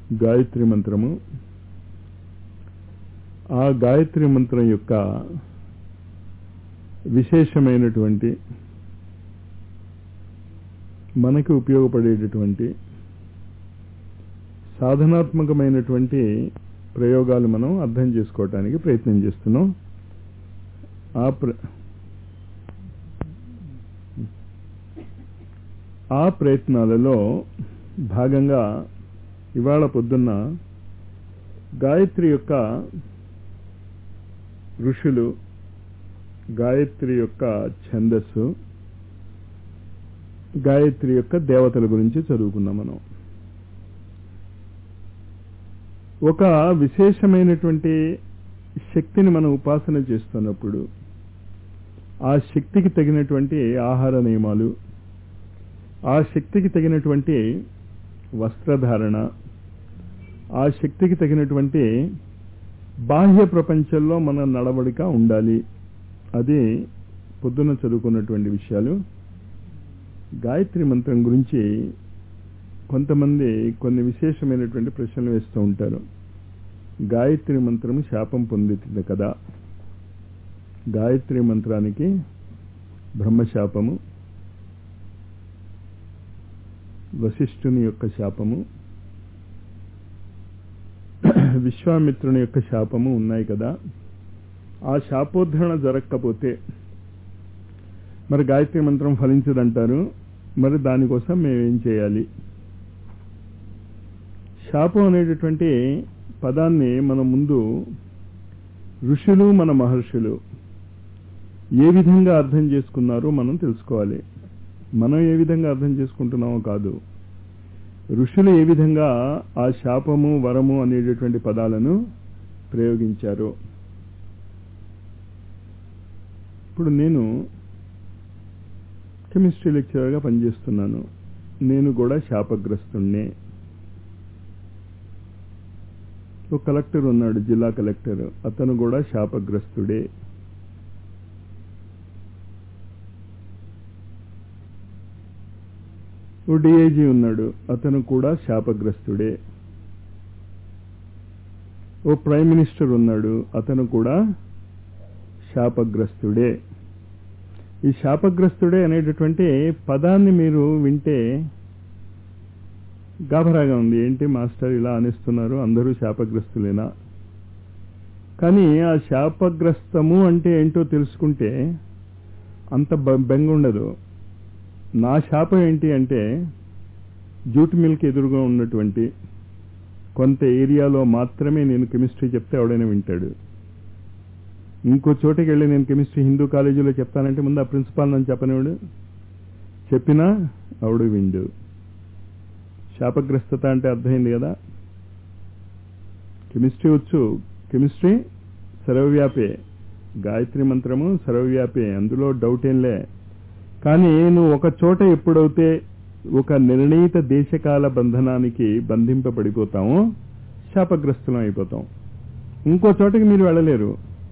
గాయత్రి మంత్రము ఆ గాయత్రి మంత్రం యొక్క విశేషమైనటువంటి మనకి ఉపయోగపడేటటువంటి సాధనాత్మకమైనటువంటి ప్రయోగాలు మనం అర్థం చేసుకోవటానికి ప్రయత్నం చేస్తున్నాం ఆ ప్ర ఆ ప్రయత్నాలలో భాగంగా ఇవాళ పొద్దున్న గాయత్రి యొక్క ఋషులు గాయత్రి యొక్క ఛందస్సు గాయత్రి యొక్క దేవతల గురించి చదువుకున్నాం మనం ఒక విశేషమైనటువంటి శక్తిని మనం ఉపాసన చేస్తున్నప్పుడు ఆ శక్తికి తగినటువంటి ఆహార నియమాలు ఆ శక్తికి తగినటువంటి వస్త్రధారణ ఆ శక్తికి తగినటువంటి బాహ్య ప్రపంచంలో మన నడవడిక ఉండాలి అది పొద్దున్న చదువుకున్నటువంటి విషయాలు గాయత్రి మంత్రం గురించి కొంతమంది కొన్ని విశేషమైనటువంటి ప్రశ్నలు వేస్తూ ఉంటారు గాయత్రి మంత్రం శాపం పొందుతుంది కదా గాయత్రి మంత్రానికి బ్రహ్మశాపము వశిష్ఠుని యొక్క శాపము విశ్వామిత్రుని యొక్క శాపము ఉన్నాయి కదా ఆ శాపోద్ధరణ జరగకపోతే మరి గాయత్రి మంత్రం ఫలించదంటారు మరి దానికోసం మేమేం చేయాలి శాపం అనేటటువంటి పదాన్ని మన ముందు ఋషులు మన మహర్షులు ఏ విధంగా అర్థం చేసుకున్నారో మనం తెలుసుకోవాలి మనం ఏ విధంగా అర్థం చేసుకుంటున్నామో కాదు ఋషులు ఏ విధంగా ఆ శాపము వరము అనేటటువంటి పదాలను ప్రయోగించారు ఇప్పుడు నేను కెమిస్ట్రీ లెక్చరర్గా పనిచేస్తున్నాను నేను కూడా శాపగ్రస్తుణ్ణే ఒక కలెక్టర్ ఉన్నాడు జిల్లా కలెక్టర్ అతను కూడా శాపగ్రస్తుడే ఓ డిఐజీ ఉన్నాడు అతను కూడా శాపగ్రస్తుడే ఓ ప్రైమ్ మినిస్టర్ ఉన్నాడు అతను కూడా శాపగ్రస్తుడే ఈ శాపగ్రస్తుడే అనేటటువంటి పదాన్ని మీరు వింటే గాభరాగా ఉంది ఏంటి మాస్టర్ ఇలా అనిస్తున్నారు అందరూ శాపగ్రస్తులేనా కానీ ఆ శాపగ్రస్తము అంటే ఏంటో తెలుసుకుంటే అంత బెంగ ఉండదు నా శాపం ఏంటి అంటే జూట్ మిల్క్ ఎదురుగా ఉన్నటువంటి కొంత ఏరియాలో మాత్రమే నేను కెమిస్ట్రీ చెప్తే ఎవడైనా వింటాడు ఇంకో చోటకి వెళ్ళి నేను కెమిస్ట్రీ హిందూ కాలేజీలో చెప్తానంటే ముందు ఆ ప్రిన్సిపాల్ నన్ను చెప్పనివాడు చెప్పినా ఆవిడు విండు శాపగ్రస్తత అంటే అర్థమైంది కదా కెమిస్ట్రీ వచ్చు కెమిస్ట్రీ సర్వవ్యాపే గాయత్రి మంత్రము సర్వవ్యాపే అందులో డౌట్ ఏంలే కానీ నువ్వు ఒక చోట ఎప్పుడైతే ఒక నిర్ణీత దేశకాల బంధనానికి బంధింపబడిపోతామో శాపగ్రస్తులం అయిపోతాం ఇంకో చోటకి మీరు వెళ్ళలేరు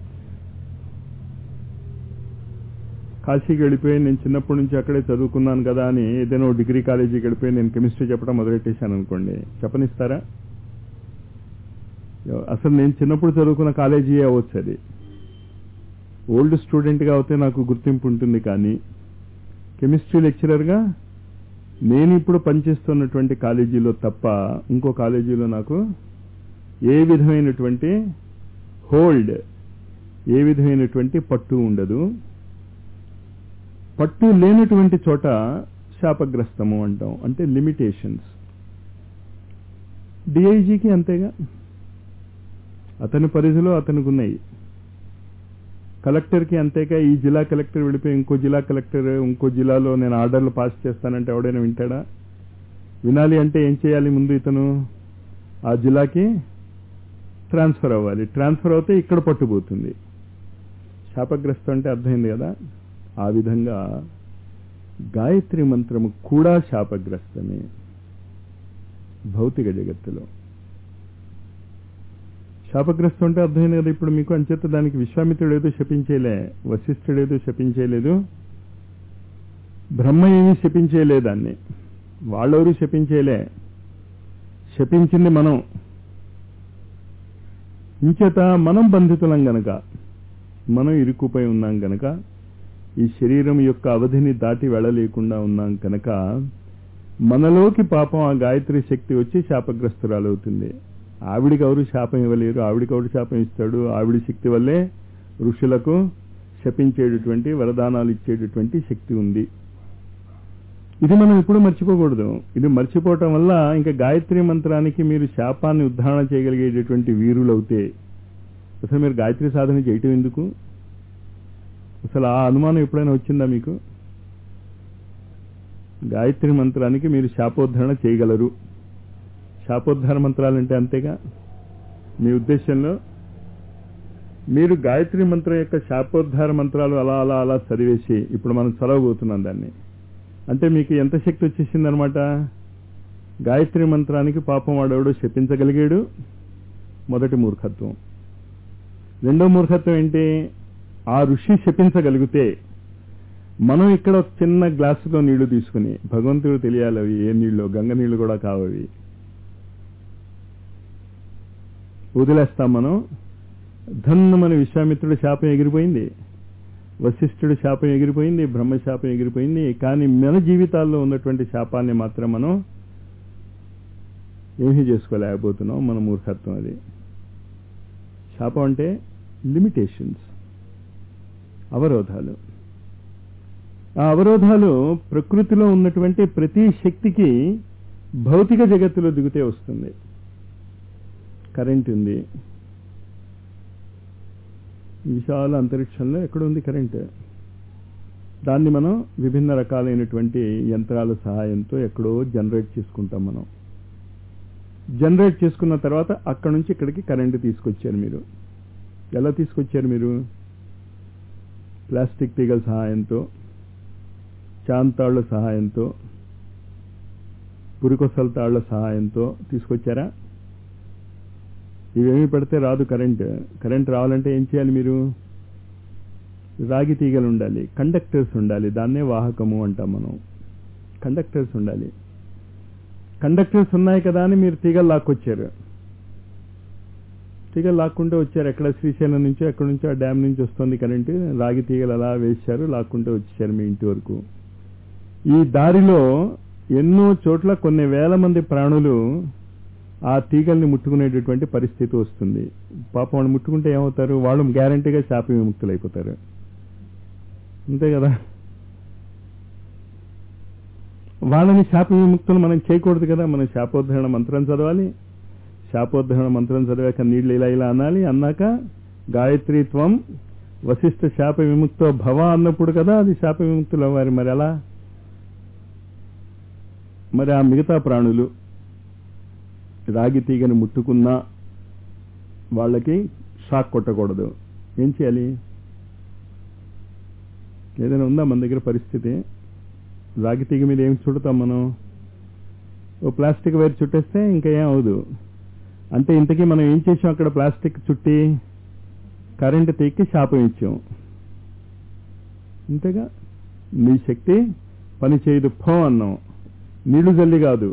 కాశీకి వెళ్ళిపోయి నేను చిన్నప్పటి నుంచి అక్కడే చదువుకున్నాను కదా అని ఏదైనా డిగ్రీ కాలేజీకి వెళ్ళిపోయి నేను కెమిస్ట్రీ చెప్పడం మొదలెట్టేశాను అనుకోండి చెప్పనిస్తారా అసలు నేను చిన్నప్పుడు చదువుకున్న కాలేజీ అవ్వచ్చు అది ఓల్డ్ స్టూడెంట్గా అయితే నాకు గుర్తింపు ఉంటుంది కానీ కెమిస్ట్రీ లెక్చరర్గా నేను ఇప్పుడు పనిచేస్తున్నటువంటి కాలేజీలో తప్ప ఇంకో కాలేజీలో నాకు ఏ విధమైనటువంటి హోల్డ్ ఏ విధమైనటువంటి పట్టు ఉండదు పట్టు లేనటువంటి చోట శాపగ్రస్తము అంటాం అంటే లిమిటేషన్స్ డిఐజీకి అంతేగా అతని పరిధిలో అతనికి ఉన్నాయి కలెక్టర్కి అంతేగా ఈ జిల్లా కలెక్టర్ వెళ్ళిపోయి ఇంకో జిల్లా కలెక్టర్ ఇంకో జిల్లాలో నేను ఆర్డర్లు పాస్ చేస్తానంటే ఎవడైనా వింటాడా వినాలి అంటే ఏం చేయాలి ముందు ఇతను ఆ జిల్లాకి ట్రాన్స్ఫర్ అవ్వాలి ట్రాన్స్ఫర్ అవుతే ఇక్కడ పట్టుపోతుంది శాపగ్రస్తం అంటే అర్థమైంది కదా ఆ విధంగా గాయత్రి మంత్రము కూడా శాపగ్రస్తమే భౌతిక జగత్తులో శాపగ్రస్తం అంటే అర్థమైంది కదా ఇప్పుడు మీకు అంచేత దానికి విశ్వామిత్రుడు ఏదో శపించేలే వశిష్ఠుడు ఏదో శపించేయలేదు బ్రహ్మ ఏమీ శపించేయలే దాన్ని వాళ్ళెవరూ శపించేయలే శపించింది మనం ఇంచేత మనం బంధితులం గనక మనం ఇరుక్కుపోయి ఉన్నాం గనక ఈ శరీరం యొక్క అవధిని దాటి వెళ్ళలేకుండా ఉన్నాం కనుక మనలోకి పాపం ఆ గాయత్రి శక్తి వచ్చి శాపగ్రస్తురాలవుతుంది ఆవిడికి ఎవరు శాపం ఇవ్వలేరు ఆవిడికి ఎవరు శాపం ఇస్తాడు ఆవిడి శక్తి వల్లే ఋషులకు శపించేటటువంటి వరదానాలు ఇచ్చేటటువంటి శక్తి ఉంది ఇది మనం ఎప్పుడు మర్చిపోకూడదు ఇది మర్చిపోవటం వల్ల ఇంకా గాయత్రి మంత్రానికి మీరు శాపాన్ని ఉద్ధారణ చేయగలిగేటటువంటి వీరులవుతే అసలు మీరు గాయత్రి సాధన చేయటం ఎందుకు అసలు ఆ అనుమానం ఎప్పుడైనా వచ్చిందా మీకు గాయత్రి మంత్రానికి మీరు శాపోద్ధరణ చేయగలరు శాపోద్ధార మంత్రాలు అంటే అంతేగా మీ ఉద్దేశంలో మీరు గాయత్రి మంత్రం యొక్క శాపోద్ధార మంత్రాలు అలా అలా అలా చదివేసి ఇప్పుడు మనం చదవబోతున్నాం దాన్ని అంటే మీకు ఎంత శక్తి వచ్చేసింది అనమాట గాయత్రి మంత్రానికి పాపం వాడెవడో శపించగలిగాడు మొదటి మూర్ఖత్వం రెండో మూర్ఖత్వం ఏంటి ఆ ఋషి శపించగలిగితే మనం ఇక్కడ ఒక చిన్న గ్లాసులో నీళ్లు తీసుకుని భగవంతుడు తెలియాలి అవి ఏ నీళ్ళు గంగ నీళ్లు కూడా కావవి వదిలేస్తాం మనం ధన్ను మన విశ్వామిత్రుడు శాపం ఎగిరిపోయింది వశిష్ఠుడు శాపం ఎగిరిపోయింది బ్రహ్మ శాపం ఎగిరిపోయింది కానీ మన జీవితాల్లో ఉన్నటువంటి శాపాన్ని మాత్రం మనం ఏమీ చేసుకోలేకపోతున్నాం మన మూర్ఖత్వం అది శాపం అంటే లిమిటేషన్స్ అవరోధాలు ఆ అవరోధాలు ప్రకృతిలో ఉన్నటువంటి ప్రతి శక్తికి భౌతిక జగత్తులో దిగితే వస్తుంది కరెంట్ ఉంది విశాల అంతరిక్షంలో ఎక్కడ ఉంది కరెంట్ దాన్ని మనం విభిన్న రకాలైనటువంటి యంత్రాల సహాయంతో ఎక్కడో జనరేట్ చేసుకుంటాం మనం జనరేట్ చేసుకున్న తర్వాత అక్కడ నుంచి ఇక్కడికి కరెంట్ తీసుకొచ్చారు మీరు ఎలా తీసుకొచ్చారు మీరు ప్లాస్టిక్ తీగల సహాయంతో చాంతాళ్ల సహాయంతో పురికొసల తాళ్ల సహాయంతో తీసుకొచ్చారా ఇవేమి పెడితే రాదు కరెంట్ కరెంట్ రావాలంటే ఏం చేయాలి మీరు రాగి తీగలు ఉండాలి కండక్టర్స్ ఉండాలి దాన్నే వాహకము అంటాం మనం కండక్టర్స్ ఉండాలి కండక్టర్స్ ఉన్నాయి కదా అని మీరు తీగలు లాక్కొచ్చారు తీగలు లాక్కుంటూ వచ్చారు ఎక్కడ శ్రీశైలం నుంచో ఎక్కడి నుంచో ఆ డ్యామ్ నుంచి వస్తుంది కరెంటు రాగి తీగలు అలా వేశారు లాక్కుంటూ వచ్చారు మీ ఇంటి వరకు ఈ దారిలో ఎన్నో చోట్ల కొన్ని వేల మంది ప్రాణులు ఆ తీగల్ని ముట్టుకునేటటువంటి పరిస్థితి వస్తుంది పాపం వాళ్ళు ముట్టుకుంటే ఏమవుతారు వాళ్ళు గ్యారంటీగా శాప విముక్తులు అయిపోతారు అంతే కదా వాళ్ళని శాప విముక్తులు మనం చేయకూడదు కదా మనం శాపోద్ధరణ మంత్రం చదవాలి శాపోద్ధరణ మంత్రం చదివాక నీళ్లు ఇలా ఇలా అనాలి అన్నాక గాయత్రిత్వం వశిష్ఠ శాప విముక్తో భవ అన్నప్పుడు కదా అది శాప విముక్తులు అవ్వాలి మరి ఎలా మరి ఆ మిగతా ప్రాణులు రాగి తీగని ముట్టుకున్నా వాళ్ళకి షాక్ కొట్టకూడదు ఏం చేయాలి ఏదైనా ఉందా మన దగ్గర పరిస్థితి రాగి తీగ మీద ఏం చుడతాం మనం ఓ ప్లాస్టిక్ వైర్ చుట్టేస్తే ఇంకా ఏం అవదు అంటే ఇంతకీ మనం ఏం చేసాం అక్కడ ప్లాస్టిక్ చుట్టి కరెంటు తీక్కి శాపం ఇచ్చాం అంతేగా నీ శక్తి పని చేయదు ఫో అన్నాం నీళ్లు జల్లి కాదు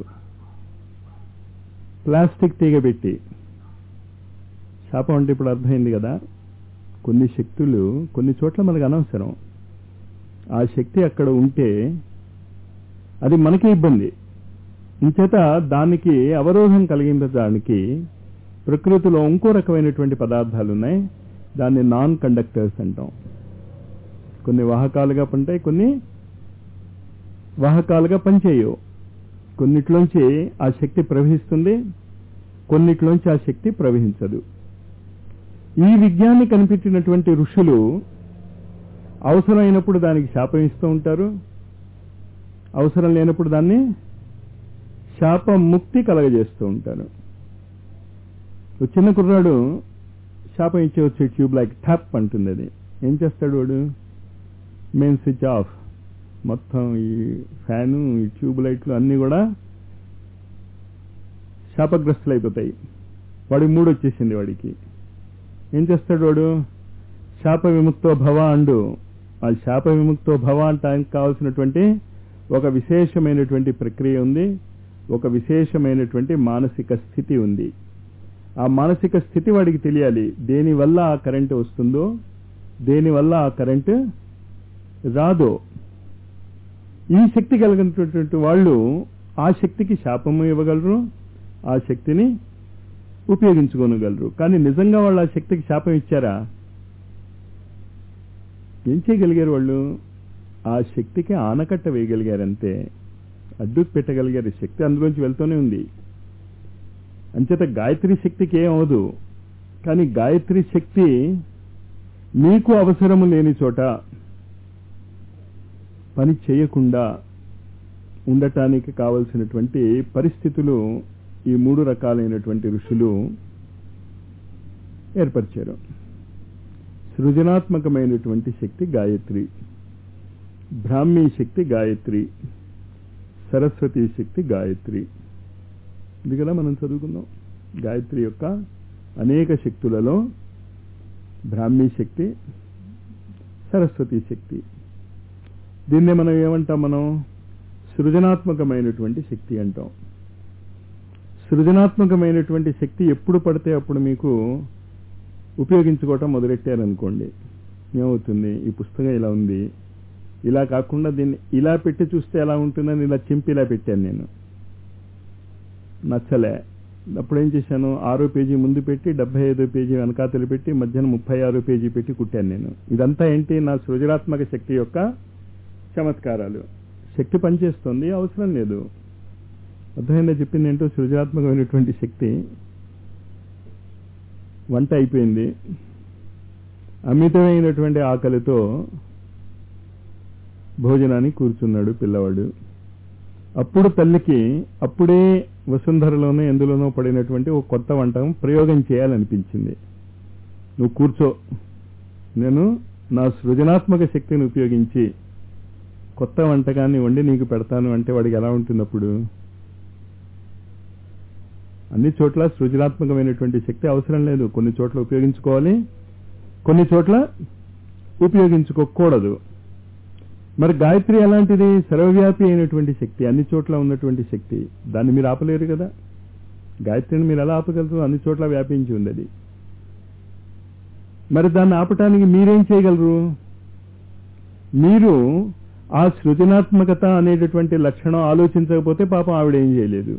ప్లాస్టిక్ తీగ పెట్టి శాపం అంటే ఇప్పుడు అర్థమైంది కదా కొన్ని శక్తులు కొన్ని చోట్ల మనకు అనవసరం ఆ శక్తి అక్కడ ఉంటే అది మనకి ఇబ్బంది ఇంచేత దానికి అవరోధం కలిగించడానికి ప్రకృతిలో ఇంకో రకమైనటువంటి పదార్థాలు ఉన్నాయి దాన్ని నాన్ కండక్టర్స్ అంటాం కొన్ని వాహకాలుగా పంటాయి కొన్ని వాహకాలుగా పనిచేయవు కొన్నిట్లోంచి ఆ శక్తి ప్రవహిస్తుంది కొన్నిట్లోంచి ఆ శక్తి ప్రవహించదు ఈ విజ్ఞాన్ని కనిపెట్టినటువంటి ఋషులు అవసరమైనప్పుడు దానికి శాపం ఇస్తూ ఉంటారు అవసరం లేనప్పుడు దాన్ని శాప ముక్తి కలగజేస్తూ ఉంటారు ఓ చిన్న కుర్రాడు శాపం ఇచ్చే వచ్చే ట్యూబ్ లైక్ ఠప్ అంటుంది అది ఏం చేస్తాడు వాడు మెయిన్ స్విచ్ ఆఫ్ మొత్తం ఈ ఫ్యాను ఈ ట్యూబ్ లైట్లు అన్నీ కూడా శాపగ్రస్తులు అయిపోతాయి వాడికి మూడు వచ్చేసింది వాడికి ఏం చేస్తాడు వాడు శాప విముక్తో భవ అండు ఆ శాప విముక్తో భవ అంటానికి కావాల్సినటువంటి ఒక విశేషమైనటువంటి ప్రక్రియ ఉంది ఒక విశేషమైనటువంటి మానసిక స్థితి ఉంది ఆ మానసిక స్థితి వాడికి తెలియాలి దేనివల్ల ఆ కరెంటు వస్తుందో దేనివల్ల ఆ కరెంటు రాదో ఈ శక్తి కలిగినటువంటి వాళ్ళు ఆ శక్తికి శాపము ఇవ్వగలరు ఆ శక్తిని ఉపయోగించుకోనగలరు కానీ నిజంగా వాళ్ళు ఆ శక్తికి శాపం ఇచ్చారా ఏం చేయగలిగారు వాళ్ళు ఆ శక్తికి ఆనకట్ట వేయగలిగారంతే అడ్డు పెట్టగలిగారు శక్తి అందులోంచి వెళ్తూనే ఉంది అంచేత గాయత్రి శక్తికి ఏం అవదు కానీ గాయత్రి శక్తి మీకు అవసరము లేని చోట పని చేయకుండా ఉండటానికి కావలసినటువంటి పరిస్థితులు ఈ మూడు రకాలైనటువంటి ఋషులు ఏర్పరిచారు సృజనాత్మకమైనటువంటి శక్తి గాయత్రి బ్రాహ్మీ శక్తి గాయత్రి సరస్వతి శక్తి గాయత్రి ఇది కదా మనం చదువుకుందాం గాయత్రి యొక్క అనేక శక్తులలో బ్రాహ్మీ శక్తి సరస్వతి శక్తి దీన్నే మనం ఏమంటాం మనం సృజనాత్మకమైనటువంటి శక్తి అంటాం సృజనాత్మకమైనటువంటి శక్తి ఎప్పుడు పడితే అప్పుడు మీకు ఉపయోగించుకోవటం మొదలెట్టారనుకోండి ఏమవుతుంది ఈ పుస్తకం ఇలా ఉంది ఇలా కాకుండా దీన్ని ఇలా పెట్టి చూస్తే ఎలా ఉంటుందని ఇలా చింపి ఇలా పెట్టాను నేను నచ్చలే అప్పుడు ఏం చేశాను ఆరో పేజీ ముందు పెట్టి డెబ్బై ఐదో పేజీ వెనకాతలు పెట్టి మధ్యాహ్నం ముప్పై ఆరో పేజీ పెట్టి కుట్టాను నేను ఇదంతా ఏంటి నా సృజనాత్మక శక్తి యొక్క చమత్కారాలు శక్తి పనిచేస్తుంది అవసరం లేదు అర్థమైందా చెప్పింది ఏంటో సృజనాత్మకమైనటువంటి శక్తి వంట అయిపోయింది అమితమైనటువంటి ఆకలితో భోజనానికి కూర్చున్నాడు పిల్లవాడు అప్పుడు తల్లికి అప్పుడే వసుంధరలోనో ఎందులోనో పడినటువంటి ఒక కొత్త వంటకం ప్రయోగం చేయాలనిపించింది నువ్వు కూర్చో నేను నా సృజనాత్మక శక్తిని ఉపయోగించి కొత్త వంటకాన్ని వండి నీకు పెడతాను అంటే వాడికి ఎలా ఉంటుంది అప్పుడు అన్ని చోట్ల సృజనాత్మకమైనటువంటి శక్తి అవసరం లేదు కొన్ని చోట్ల ఉపయోగించుకోవాలి కొన్ని చోట్ల ఉపయోగించుకోకూడదు మరి గాయత్రి ఎలాంటిది సర్వవ్యాపి అయినటువంటి శక్తి అన్ని చోట్ల ఉన్నటువంటి శక్తి దాన్ని మీరు ఆపలేరు కదా గాయత్రిని మీరు ఎలా ఆపగలరు అన్ని చోట్ల వ్యాపించి ఉంది అది మరి దాన్ని ఆపటానికి మీరేం చేయగలరు మీరు ఆ సృజనాత్మకత అనేటటువంటి లక్షణం ఆలోచించకపోతే పాపం ఆవిడ ఏం చేయలేదు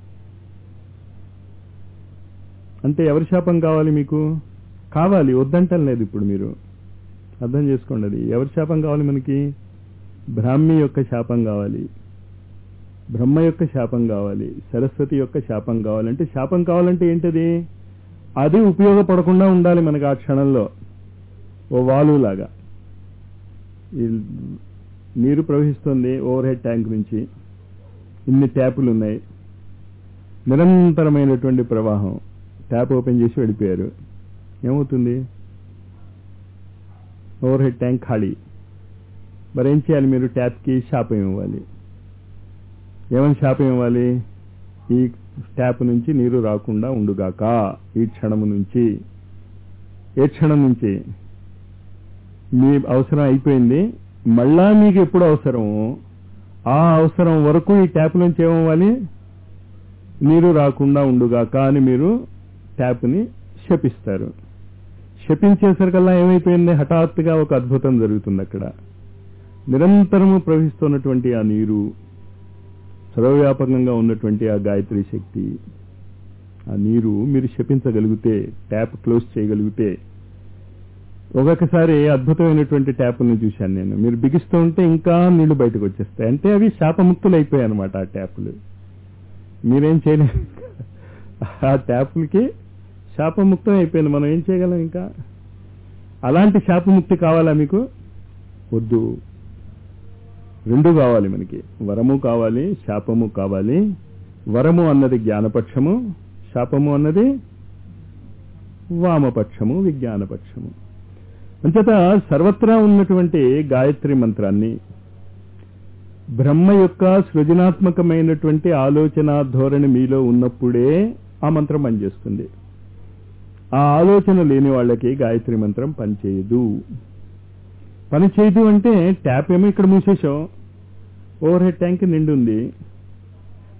అంటే ఎవరి శాపం కావాలి మీకు కావాలి వద్దంటం లేదు ఇప్పుడు మీరు అర్థం చేసుకోండి అది ఎవరి శాపం కావాలి మనకి బ్రాహ్మి యొక్క శాపం కావాలి బ్రహ్మ యొక్క శాపం కావాలి సరస్వతి యొక్క శాపం కావాలంటే శాపం కావాలంటే ఏంటది అది ఉపయోగపడకుండా ఉండాలి మనకు ఆ క్షణంలో ఓ వాలు లాగా ఈ నీరు ప్రవహిస్తుంది ఓవర్ హెడ్ ట్యాంక్ నుంచి ఇన్ని ట్యాపులు ఉన్నాయి నిరంతరమైనటువంటి ప్రవాహం ట్యాప్ ఓపెన్ చేసి వెళ్ళిపోయారు ఏమవుతుంది ఓవర్ హెడ్ ట్యాంక్ ఖాళీ మరి ఏం చేయాలి మీరు ట్యాప్కి శాపం ఇవ్వాలి ఏమని శాపం ఇవ్వాలి ఈ ట్యాప్ నుంచి నీరు రాకుండా ఉండుగాక ఈ క్షణము నుంచి ఏ క్షణం నుంచి మీ అవసరం అయిపోయింది మళ్ళా మీకు ఎప్పుడు అవసరమో ఆ అవసరం వరకు ఈ ట్యాప్ నుంచి ఏమవ్వాలి నీరు రాకుండా ఉండుగాక అని మీరు ట్యాప్ని శపిస్తారు శపించేసరికల్లా ఏమైపోయింది హఠాత్తుగా ఒక అద్భుతం జరుగుతుంది అక్కడ నిరంతరము ప్రవహిస్తున్నటువంటి ఆ నీరు సర్వవ్యాపకంగా ఉన్నటువంటి ఆ గాయత్రి శక్తి ఆ నీరు మీరు శపించగలిగితే ట్యాప్ క్లోజ్ చేయగలిగితే ఒక్కొక్కసారి అద్భుతమైనటువంటి ట్యాపుల్ని చూశాను నేను మీరు బిగిస్తూ ఉంటే ఇంకా నీళ్లు బయటకు వచ్చేస్తాయి అంటే అవి శాపముక్తులు అయిపోయాయి అనమాట ఆ ట్యాపులు మీరేం చేయలేరు ఆ ట్యాపులకి శాపముక్తం అయిపోయింది మనం ఏం చేయగలం ఇంకా అలాంటి శాపముక్తి కావాలా మీకు వద్దు రెండు కావాలి మనకి వరము కావాలి శాపము కావాలి వరము అన్నది జ్ఞానపక్షము శాపము అన్నది వామపక్షము విజ్ఞానపక్షము అంచేత సర్వత్రా ఉన్నటువంటి గాయత్రి మంత్రాన్ని బ్రహ్మ యొక్క సృజనాత్మకమైనటువంటి ఆలోచన ధోరణి మీలో ఉన్నప్పుడే ఆ మంత్రం పనిచేస్తుంది ఆ ఆలోచన లేని వాళ్ళకి గాయత్రి మంత్రం పనిచేయదు పని చేయదు అంటే ట్యాప్ ఏమో ఇక్కడ మూసేసాం ఓవర్ హెడ్ ట్యాంక్ నిండి ఉంది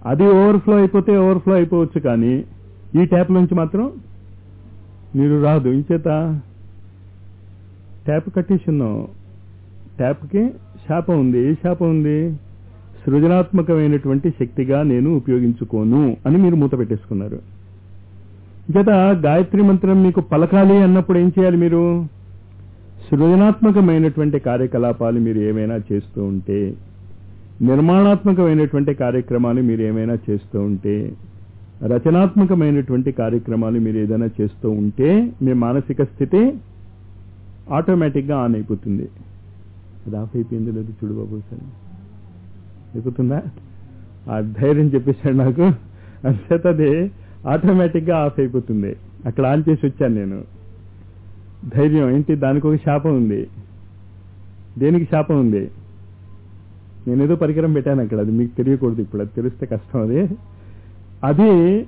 అది ఓవర్ఫ్లో అయిపోతే ఓవర్ఫ్లో అయిపోవచ్చు కానీ ఈ ట్యాప్ నుంచి మాత్రం నీరు రాదు ఇంచేత ట్యాప్ కట్టేసి ఉన్నాం ట్యాప్కి శాపం ఉంది ఏ శాపం ఉంది సృజనాత్మకమైనటువంటి శక్తిగా నేను ఉపయోగించుకోను అని మీరు మూత పెట్టేసుకున్నారు చేత గాయత్రి మంత్రం మీకు పలకాలి అన్నప్పుడు ఏం చేయాలి మీరు సృజనాత్మకమైనటువంటి కార్యకలాపాలు మీరు ఏమైనా చేస్తూ ఉంటే నిర్మాణాత్మకమైనటువంటి కార్యక్రమాలు మీరు ఏమైనా చేస్తూ ఉంటే రచనాత్మకమైనటువంటి కార్యక్రమాలు మీరు ఏదైనా చేస్తూ ఉంటే మీ మానసిక స్థితి ఆటోమేటిక్గా ఆన్ అయిపోతుంది అది ఆఫ్ అయిపోయింది లేదు చూడు బాబు సరే అయిపోతుందా ఆ ధైర్యం చెప్పేశాడు నాకు అంచేత అది ఆటోమేటిక్గా ఆఫ్ అయిపోతుంది అక్కడ ఆన్ చేసి వచ్చాను నేను ధైర్యం ఏంటి దానికి ఒక శాపం ఉంది దేనికి శాపం ఉంది నేనేదో పరికరం పెట్టాను అక్కడ అది మీకు తెలియకూడదు ఇప్పుడు అది తెలిస్తే కష్టం అది అది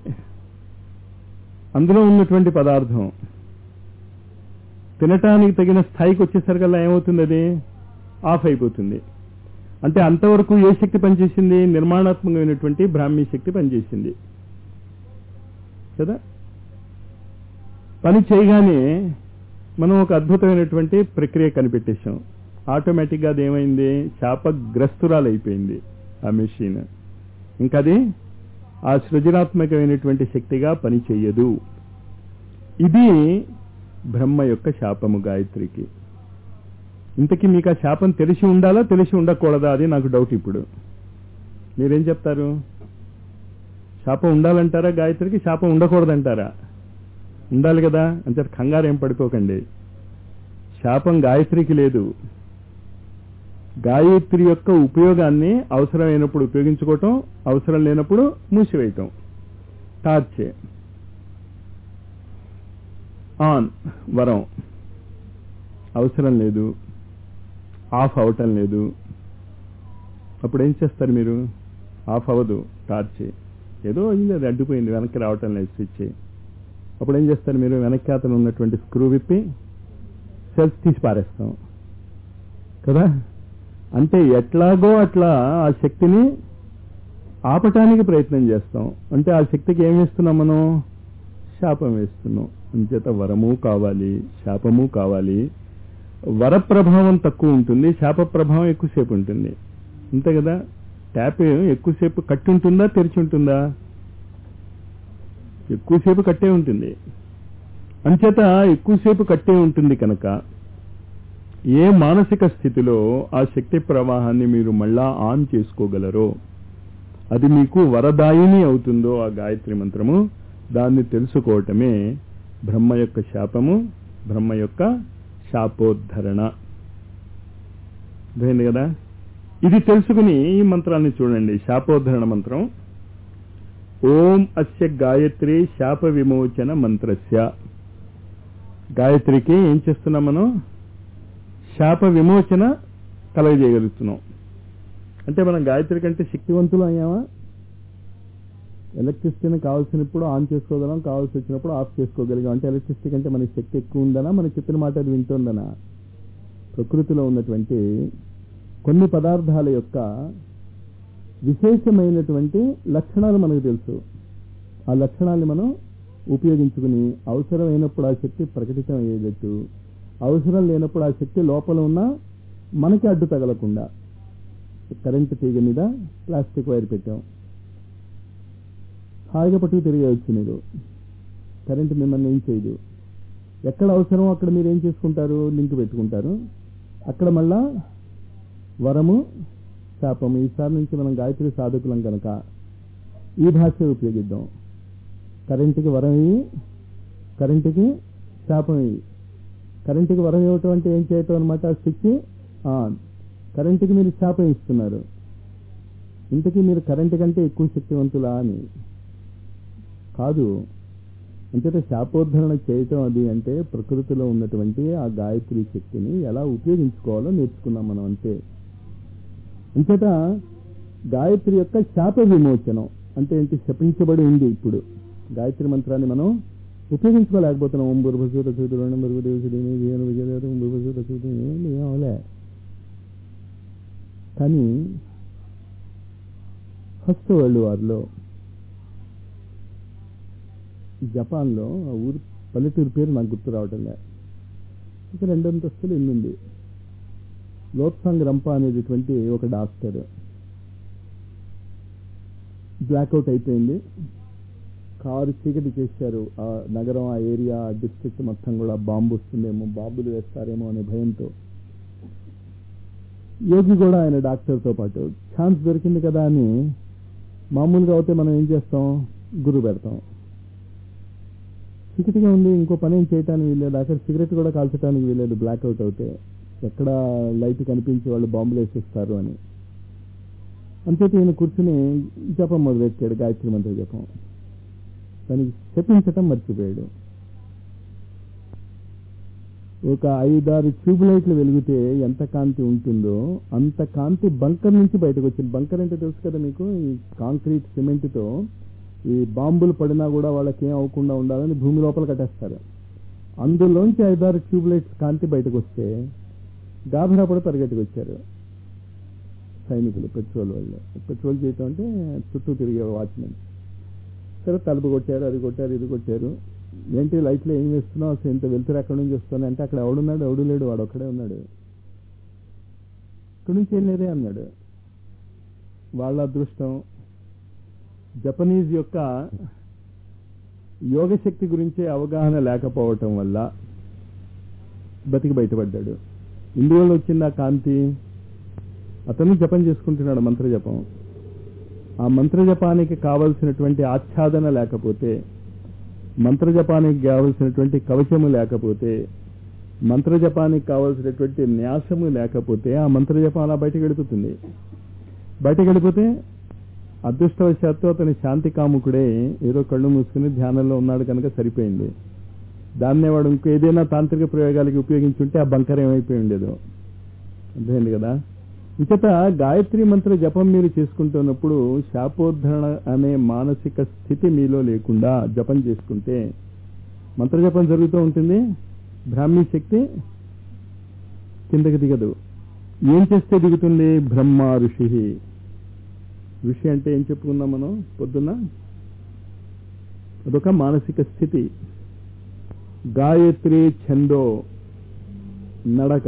అందులో ఉన్నటువంటి పదార్థం తినటానికి తగిన స్థాయికి వచ్చేసరికల్లా ఏమవుతుంది అది ఆఫ్ అయిపోతుంది అంటే అంతవరకు ఏ శక్తి పనిచేసింది నిర్మాణాత్మకమైనటువంటి బ్రాహ్మీ శక్తి పనిచేసింది కదా పని చేయగానే మనం ఒక అద్భుతమైనటువంటి ప్రక్రియ కనిపెట్టేశాం ఆటోమేటిక్గా అది ఏమైంది శాపగ్రస్తురాలు అయిపోయింది ఆ మెషిన్ ఇంకా అది ఆ సృజనాత్మకమైనటువంటి శక్తిగా పని చెయ్యదు ఇది బ్రహ్మ యొక్క శాపము గాయత్రికి ఇంతకీ మీకు ఆ శాపం తెలిసి ఉండాలా తెలిసి ఉండకూడదా అది నాకు డౌట్ ఇప్పుడు మీరేం చెప్తారు శాపం ఉండాలంటారా గాయత్రికి శాపం ఉండకూడదంటారా ఉండాలి కదా అంటే కంగారు ఏం పడిపోకండి శాపం గాయత్రికి లేదు గాయత్రి యొక్క ఉపయోగాన్ని అవసరమైనప్పుడు ఉపయోగించుకోవటం అవసరం లేనప్పుడు మూసివేయటం టార్చే ఆన్ వరం అవసరం లేదు ఆఫ్ అవటం లేదు అప్పుడు ఏం చేస్తారు మీరు ఆఫ్ అవ్వదు టార్చ్ ఏదో అయింది అది అడ్డుపోయింది వెనక్కి రావటం లేదు స్విచ్ అప్పుడు ఏం చేస్తారు మీరు వెనక్కి అతను ఉన్నటువంటి స్క్రూ విప్పి సెల్స్ తీసి పారేస్తాం కదా అంటే ఎట్లాగో అట్లా ఆ శక్తిని ఆపటానికి ప్రయత్నం చేస్తాం అంటే ఆ శక్తికి ఏం వేస్తున్నాం మనం శాపం వేస్తున్నాం అంచేత వరము కావాలి శాపము కావాలి వర ప్రభావం తక్కువ ఉంటుంది శాప ప్రభావం ఎక్కువసేపు ఉంటుంది అంతే కదా ట్యాప్ ఎక్కువసేపు కట్టి ఉంటుందా తెరిచి ఉంటుందా ఎక్కువసేపు కట్టే ఉంటుంది అంచేత ఎక్కువసేపు కట్టే ఉంటుంది కనుక ఏ మానసిక స్థితిలో ఆ శక్తి ప్రవాహాన్ని మీరు మళ్ళా ఆన్ చేసుకోగలరో అది మీకు వరదాయిని అవుతుందో ఆ గాయత్రి మంత్రము దాన్ని తెలుసుకోవటమే బ్రహ్మ యొక్క శాపము బ్రహ్మ యొక్క శాపోద్ధరణ అర్థమైంది కదా ఇది తెలుసుకుని ఈ మంత్రాన్ని చూడండి శాపోద్ధరణ మంత్రం ఓం అస్య గాయత్రి శాప విమోచన మంత్రస్య గాయత్రికి ఏం చేస్తున్నాం మనం శాప విమోచన కలగజేయగలుగుతున్నాం అంటే మనం గాయత్రి కంటే శక్తివంతులు అయ్యామా ఎలక్ట్రిసిటీని కావాల్సినప్పుడు ఆన్ చేసుకోగలం కావాల్సి వచ్చినప్పుడు ఆఫ్ చేసుకోగలిగాం అంటే ఎలక్ట్రిసిటీ కంటే మనకి శక్తి ఎక్కువ ఉందనా మన చెప్పిన మాట అది వింటుందనా ప్రకృతిలో ఉన్నటువంటి కొన్ని పదార్థాల యొక్క విశేషమైనటువంటి లక్షణాలు మనకు తెలుసు ఆ లక్షణాన్ని మనం ఉపయోగించుకుని అవసరమైనప్పుడు ఆ శక్తి ప్రకటితం అయ్యేటట్టు అవసరం లేనప్పుడు ఆ శక్తి లోపల ఉన్న మనకి అడ్డు తగలకుండా కరెంటు తీగ మీద ప్లాస్టిక్ వైర్ పెట్టాం హాయిగా పట్టుకు తిరిగేయచ్చు మీరు కరెంటు మిమ్మల్ని ఏం చేయదు ఎక్కడ అవసరం అక్కడ మీరు ఏం చేసుకుంటారు లింక్ పెట్టుకుంటారు అక్కడ మళ్ళా వరము శాపము ఈసారి నుంచి మనం గాయత్రి సాధకులం కనుక ఈ భాష ఉపయోగిద్దాం కరెంటుకి వరం ఇవి కరెంటుకి శాపం ఇవి కరెంటుకి వరం ఇవ్వటం అంటే ఏం చేయటం అనమాట స్విచ్ ఆన్ కరెంటుకి మీరు శాపం ఇస్తున్నారు ఇంతకీ మీరు కరెంటు కంటే ఎక్కువ శక్తివంతులా అని కాదు అంచేత శాపోద్ధరణ చేయటం అది అంటే ప్రకృతిలో ఉన్నటువంటి ఆ గాయత్రి శక్తిని ఎలా ఉపయోగించుకోవాలో నేర్చుకున్నాం మనం అంతే అంచేత గాయత్రి యొక్క శాప విమోచనం అంటే ఏంటి శపించబడి ఉంది ఇప్పుడు గాయత్రి మంత్రాన్ని మనం ఉపయోగించుకోలేకపోతున్నాం ఓం బుర్భసు రసూతులు ఓం బుర్భసు రసూతులు ఏమవలే కానీ ఫస్ట్ వరల్డ్ వార్లో జపాన్లో ఆ ఊరు పల్లెటూరు పేరు నాకు గుర్తు రావటం లే ఇక రెండంతస్తులు ఇల్లు ఉంది లోత్సాంగ్ రంప అనేటటువంటి ఒక డాక్టర్ బ్లాక్అవుట్ అయిపోయింది కారు చీకటి చేశారు ఆ నగరం ఆ ఏరియా ఆ డిస్ట్రిక్ట్ మొత్తం కూడా బాంబు వస్తుందేమో బాంబులు వేస్తారేమో అనే భయంతో యోగి కూడా ఆయన డాక్టర్తో పాటు ఛాన్స్ దొరికింది కదా అని మామూలుగా అయితే మనం ఏం చేస్తాం గురు పెడతాం చీకటిగా ఉంది ఇంకో పని ఏం చేయటానికి వీల్లేదు అక్కడ సిగరెట్ కూడా కాల్చడానికి వీల్లేదు బ్లాక్అవుట్ అవుతే ఎక్కడ లైట్ కనిపించి వాళ్ళు బాంబులు వేసేస్తారు అని అంతేత ఈయన కూర్చుని జపం మొదలెట్టాడు గాయత్రి మంత్ర జపం దానికి చెప్పించటం మర్చిపోయాడు ఒక ఐదారు ట్యూబ్ లైట్లు వెలిగితే ఎంత కాంతి ఉంటుందో అంత కాంతి బంకర్ నుంచి బయటకు వచ్చింది బంకర్ అంటే తెలుసు కదా మీకు ఈ కాంక్రీట్ సిమెంట్ తో ఈ బాంబులు పడినా కూడా వాళ్ళకి ఏం అవ్వకుండా ఉండాలని భూమి లోపల కట్టేస్తారు అందులోంచి ఐదారు ట్యూబ్ లైట్స్ కాంతి బయటకు వస్తే గాభరా పడి పరిగెట్టుకు వచ్చారు సైనికులు పెట్రోల్ వాళ్ళు పెట్రోల్ చేయటం అంటే చుట్టూ తిరిగే వాచ్మెన్ సరే తలుపు కొట్టారు అది కొట్టారు ఇది కొట్టారు ఏంటి లైట్లో ఏం వేస్తున్నావు అసలు ఇంత వెళ్తారు ఎక్కడి నుంచి వస్తున్నా అంటే అక్కడ ఎవడున్నాడు ఎవడు లేడు వాడు ఒక్కడే ఉన్నాడు ఇక్కడి నుంచి ఏం లేదే అన్నాడు వాళ్ళ అదృష్టం జపనీస్ యొక్క యోగశక్తి గురించే అవగాహన లేకపోవటం వల్ల బతికి బయటపడ్డాడు ఇందువల్ల వచ్చింది ఆ కాంతి అతను జపం చేసుకుంటున్నాడు మంత్రజపం ఆ మంత్రజపానికి కావలసినటువంటి ఆచ్ఛాదన లేకపోతే మంత్రజపానికి కావలసినటువంటి కవచము లేకపోతే మంత్రజపానికి కావలసినటువంటి న్యాసము లేకపోతే ఆ మంత్రజపం అలా బయటకు గడుపుతుంది బయటకు గడిపోతే అదృష్టవశాత్తు అతని శాంతి కాముకుడే ఏదో కళ్ళు మూసుకుని ధ్యానంలో ఉన్నాడు కనుక సరిపోయింది దాన్నే వాడు ఇంకో ఏదైనా తాంత్రిక ప్రయోగాలకి ఉపయోగించుంటే ఆ బంకర్ ఏమైపోయి ఉండేదో అర్థమైంది కదా ఇంకట గాయత్రి మంత్ర జపం మీరు చేసుకుంటున్నప్పుడు శాపోద్ధరణ అనే మానసిక స్థితి మీలో లేకుండా జపం చేసుకుంటే మంత్ర జపం జరుగుతూ ఉంటుంది బ్రాహ్మీ శక్తి కిందకి దిగదు ఏం చేస్తే దిగుతుంది బ్రహ్మ ఋషి ఋషి అంటే ఏం చెప్పుకున్నాం మనం పొద్దున్న అదొక మానసిక స్థితి గాయత్రి ఛందో నడక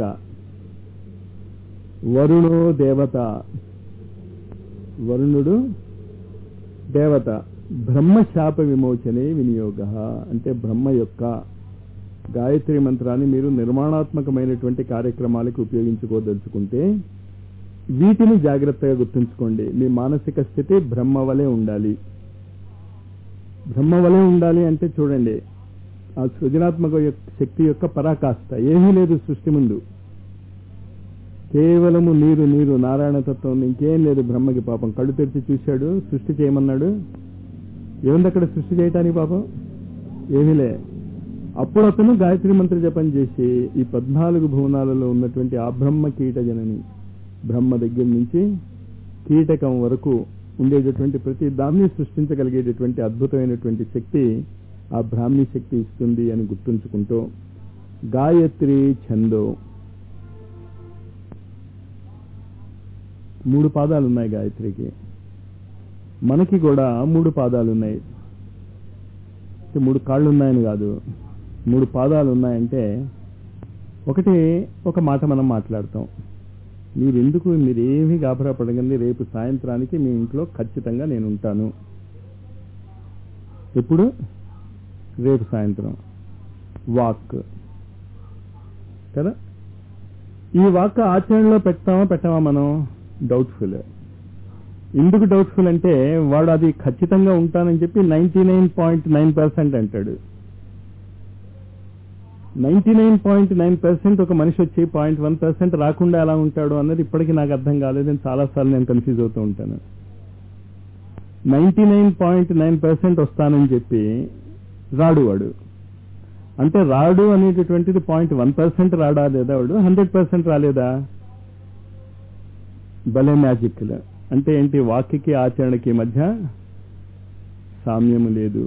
వరుణో దేవత వరుణుడు దేవత బ్రహ్మ శాప విమోచనే వినియోగ అంటే బ్రహ్మ యొక్క గాయత్రి మంత్రాన్ని మీరు నిర్మాణాత్మకమైనటువంటి కార్యక్రమాలకు ఉపయోగించుకోదలుచుకుంటే వీటిని జాగ్రత్తగా గుర్తుంచుకోండి మీ మానసిక స్థితి బ్రహ్మ వలె ఉండాలి బ్రహ్మ వలె ఉండాలి అంటే చూడండి ఆ సృజనాత్మక యొక్క- శక్తి యొక్క పరాకాష్ట ఏమీ లేదు సృష్టి ముందు కేవలము నీరు నీరు నారాయణ తత్వం ఇంకేం లేదు బ్రహ్మకి పాపం కళ్ళు తెరిచి చూశాడు సృష్టి చేయమన్నాడు ఏముంది అక్కడ సృష్టి చేయటానికి పాపం ఏమీ లే అప్పుడు అతను గాయత్రి మంత్ర జపం చేసి ఈ పద్నాలుగు భువనాలలో ఉన్నటువంటి ఆ బ్రహ్మ కీట జనని బ్రహ్మ దగ్గర నుంచి కీటకం వరకు ఉండేటటువంటి ప్రతి దాన్ని సృష్టించగలిగేటటువంటి అద్భుతమైనటువంటి శక్తి ఆ బ్రాహ్మీ శక్తి ఇస్తుంది అని గుర్తుంచుకుంటూ గాయత్రి ఛందో మూడు పాదాలు ఉన్నాయి గాయత్రికి మనకి కూడా మూడు పాదాలు ఉన్నాయి అంటే మూడు కాళ్ళు ఉన్నాయని కాదు మూడు పాదాలు ఉన్నాయంటే ఒకటి ఒక మాట మనం మాట్లాడతాం మీరు ఎందుకు మీరేమీ గాబరా పడగండి రేపు సాయంత్రానికి మీ ఇంట్లో ఖచ్చితంగా నేను ఉంటాను ఎప్పుడు రేపు సాయంత్రం వాక్ కదా ఈ వాక్ ఆచరణలో పెడతామా పెట్టామా మనం డౌట్ఫుల్ ఎందుకు డౌట్ఫుల్ అంటే వాడు అది ఖచ్చితంగా ఉంటానని చెప్పి ninety nine point nine percent అంటాడు ninety nine point nine percent ఒక మనిషి వచ్చి పాయింట్ వన్ పర్సెంట్ రాకుండా ఎలా ఉంటాడు అన్నది ఇప్పటికీ నాకు అర్థం కాలేదు నేను చాలాసార్లు నేను కన్ఫ్యూజ్ అవుతూ ఉంటాను ninety nine point nine percent వస్తానని చెప్పి రాడు వాడు అంటే రాడు అనేటటువంటిది పాయింట్ వన్ పర్సెంట్ రాడా లేదా వాడు హండ్రెడ్ పర్సెంట్ రాలేదా భలే మ్యాజిక్ అంటే ఏంటి వాక్యకి ఆచరణకి మధ్య సామ్యము లేదు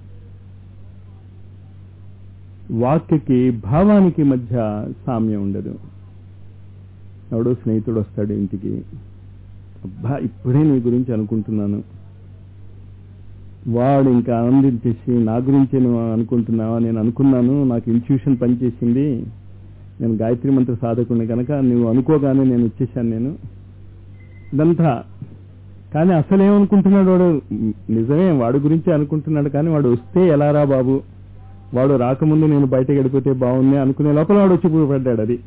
వాక్యకి భావానికి మధ్య సామ్యం ఉండదు ఎవడో స్నేహితుడు వస్తాడు ఇంటికి అబ్బా ఇప్పుడే నీ గురించి అనుకుంటున్నాను వాడు ఇంకా ఆనందించేసి నా గురించే నువ్వు అనుకుంటున్నావా నేను అనుకున్నాను నాకు ఇన్స్టిట్యూషన్ పనిచేసింది నేను గాయత్రి మంత్ర సాధకుడిని కనుక నువ్వు అనుకోగానే నేను వచ్చేసాను నేను ఇదంతా కానీ అసలేమనుకుంటున్నాడు వాడు నిజమే వాడు గురించే అనుకుంటున్నాడు కానీ వాడు వస్తే ఎలారా బాబు వాడు రాకముందు నేను బయటకు వెళ్ళిపోతే బాగుంది అనుకునే లోపల వాడు వచ్చి పడ్డాడు అది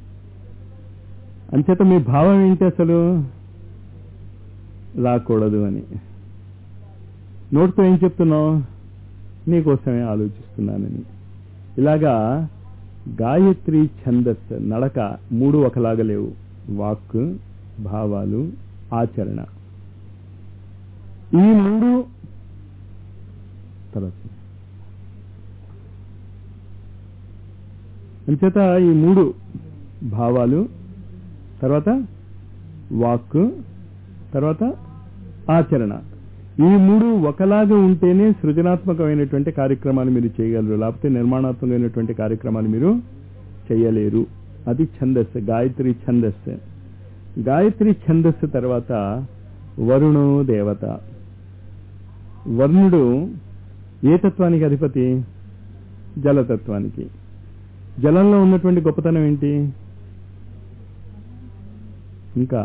అంచేత మీ భావం ఏంటి అసలు రాకూడదు అని నోటితో ఏం చెప్తున్నావు నీకోసమే ఆలోచిస్తున్నానని ఇలాగా గాయత్రి ఛందస్ నడక మూడు ఒకలాగా లేవు వాక్ భావాలు ఆచరణ ఈ మూడు తర్వాత అంచేత ఈ మూడు భావాలు తర్వాత వాక్ తర్వాత ఆచరణ ఈ మూడు ఒకలాగా ఉంటేనే సృజనాత్మకమైనటువంటి కార్యక్రమాలు మీరు చేయగలరు లేకపోతే నిర్మాణాత్మకమైనటువంటి కార్యక్రమాలు మీరు చేయలేరు అది ఛందస్సు గాయత్రి ఛందస్సు గాయత్రి ఛందస్సు తర్వాత వరుణు దేవత వర్ణుడు ఏ తత్వానికి అధిపతి జలతత్వానికి జలంలో ఉన్నటువంటి గొప్పతనం ఏంటి ఇంకా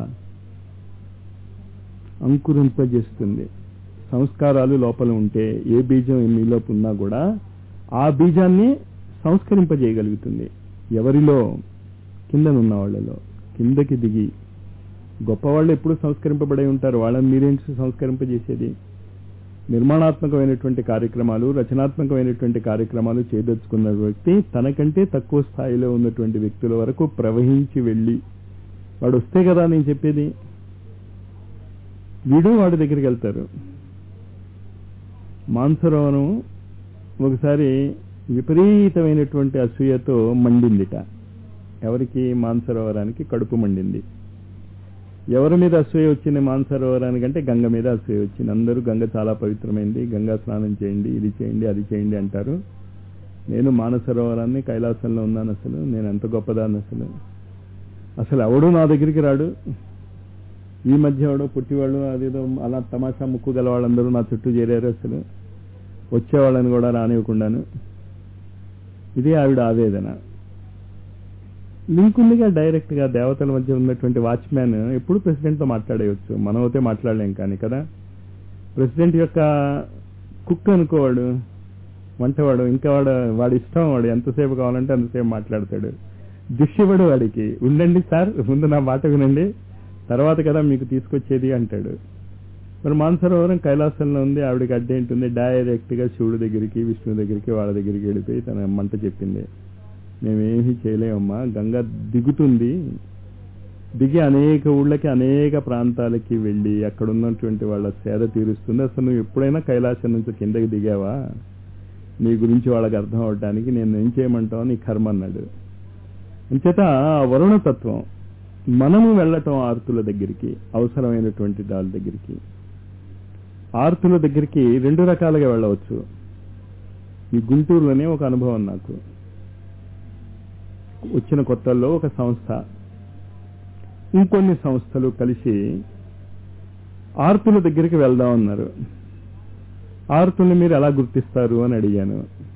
అంకురింపజేస్తుంది సంస్కారాలు లోపల ఉంటే ఏ బీజం మీలోపు ఉన్నా కూడా ఆ బీజాన్ని సంస్కరింపజేయగలుగుతుంది ఎవరిలో కిందనున్న వాళ్ళలో కిందకి దిగి గొప్పవాళ్ళు ఎప్పుడు సంస్కరింపబడి ఉంటారు వాళ్ళని మీరేంటి సంస్కరింపజేసేది నిర్మాణాత్మకమైనటువంటి కార్యక్రమాలు రచనాత్మకమైనటువంటి కార్యక్రమాలు చేయదలుచుకున్న వ్యక్తి తనకంటే తక్కువ స్థాయిలో ఉన్నటువంటి వ్యక్తుల వరకు ప్రవహించి వెళ్ళి వాడు వస్తే కదా నేను చెప్పేది వీడు వాడి దగ్గరికి వెళ్తారు మాన్సరోవరం ఒకసారి విపరీతమైనటువంటి అసూయతో మండిందిట ఎవరికి మాన్సరోవరానికి కడుపు మండింది ఎవరి మీద అసూయ వచ్చింది మాన్సరోవరానికి అంటే గంగ మీద అసూయ వచ్చింది అందరూ గంగ చాలా పవిత్రమైంది గంగా స్నానం చేయండి ఇది చేయండి అది చేయండి అంటారు నేను మానసరోవరాన్ని కైలాసంలో ఉన్నాను అసలు నేను ఎంత గొప్పదాన్ని అసలు అసలు ఎవడు నా దగ్గరికి రాడు ఈ మధ్య ఎవడో పుట్టివాళ్ళు అదేదో అలా తమాషా ముక్కు గల వాళ్ళందరూ నా చుట్టూ చేరారు అసలు వచ్చేవాళ్ళని కూడా రానివ్వకుండాను ఇది ఆవిడ ఆవేదన లింక్ ఉందిగా డైరెక్ట్ గా దేవతల మధ్య ఉన్నటువంటి వాచ్మ్యాన్ ఎప్పుడు ప్రెసిడెంట్ తో మాట్లాడేయచ్చు మనం అయితే మాట్లాడలేం కానీ కదా ప్రెసిడెంట్ యొక్క కుక్ అనుకోవాడు వంటవాడు ఇంకా వాడు వాడి ఇష్టం వాడు ఎంతసేపు కావాలంటే అంతసేపు మాట్లాడతాడు దిష్టివాడు వాడికి ఉండండి సార్ ముందు నా మాట వినండి తర్వాత కదా మీకు తీసుకొచ్చేది అంటాడు మరి మానసరోవరం కైలాసంలో ఉంది ఆవిడకి అడ్డేంటుంది డైరెక్ట్ గా శివుడి దగ్గరికి విష్ణువు దగ్గరికి వాళ్ళ దగ్గరికి వెళ్ళిపోయి తన మంట చెప్పింది మేమేమీ చేయలేమమ్మా గంగ దిగుతుంది దిగి అనేక ఊళ్ళకి అనేక ప్రాంతాలకి వెళ్ళి అక్కడ ఉన్నటువంటి వాళ్ళ సేద తీరుస్తుంది అసలు నువ్వు ఎప్పుడైనా కైలాసం నుంచి కిందకి దిగావా నీ గురించి వాళ్ళకి అర్థం అవడానికి నేను ఏం చేయమంటావు నీ కర్మ అన్నాడు అంచేత వరుణతత్వం మనము వెళ్ళటం ఆర్తుల దగ్గరికి అవసరమైనటువంటి దాని దగ్గరికి ఆర్తుల దగ్గరికి రెండు రకాలుగా వెళ్ళవచ్చు ఈ గుంటూరులోనే ఒక అనుభవం నాకు వచ్చిన కొత్తల్లో ఒక సంస్థ ఇంకొన్ని సంస్థలు కలిసి ఆర్తుల దగ్గరికి వెళ్దాం అన్నారు ఆర్తుల్ని మీరు ఎలా గుర్తిస్తారు అని అడిగాను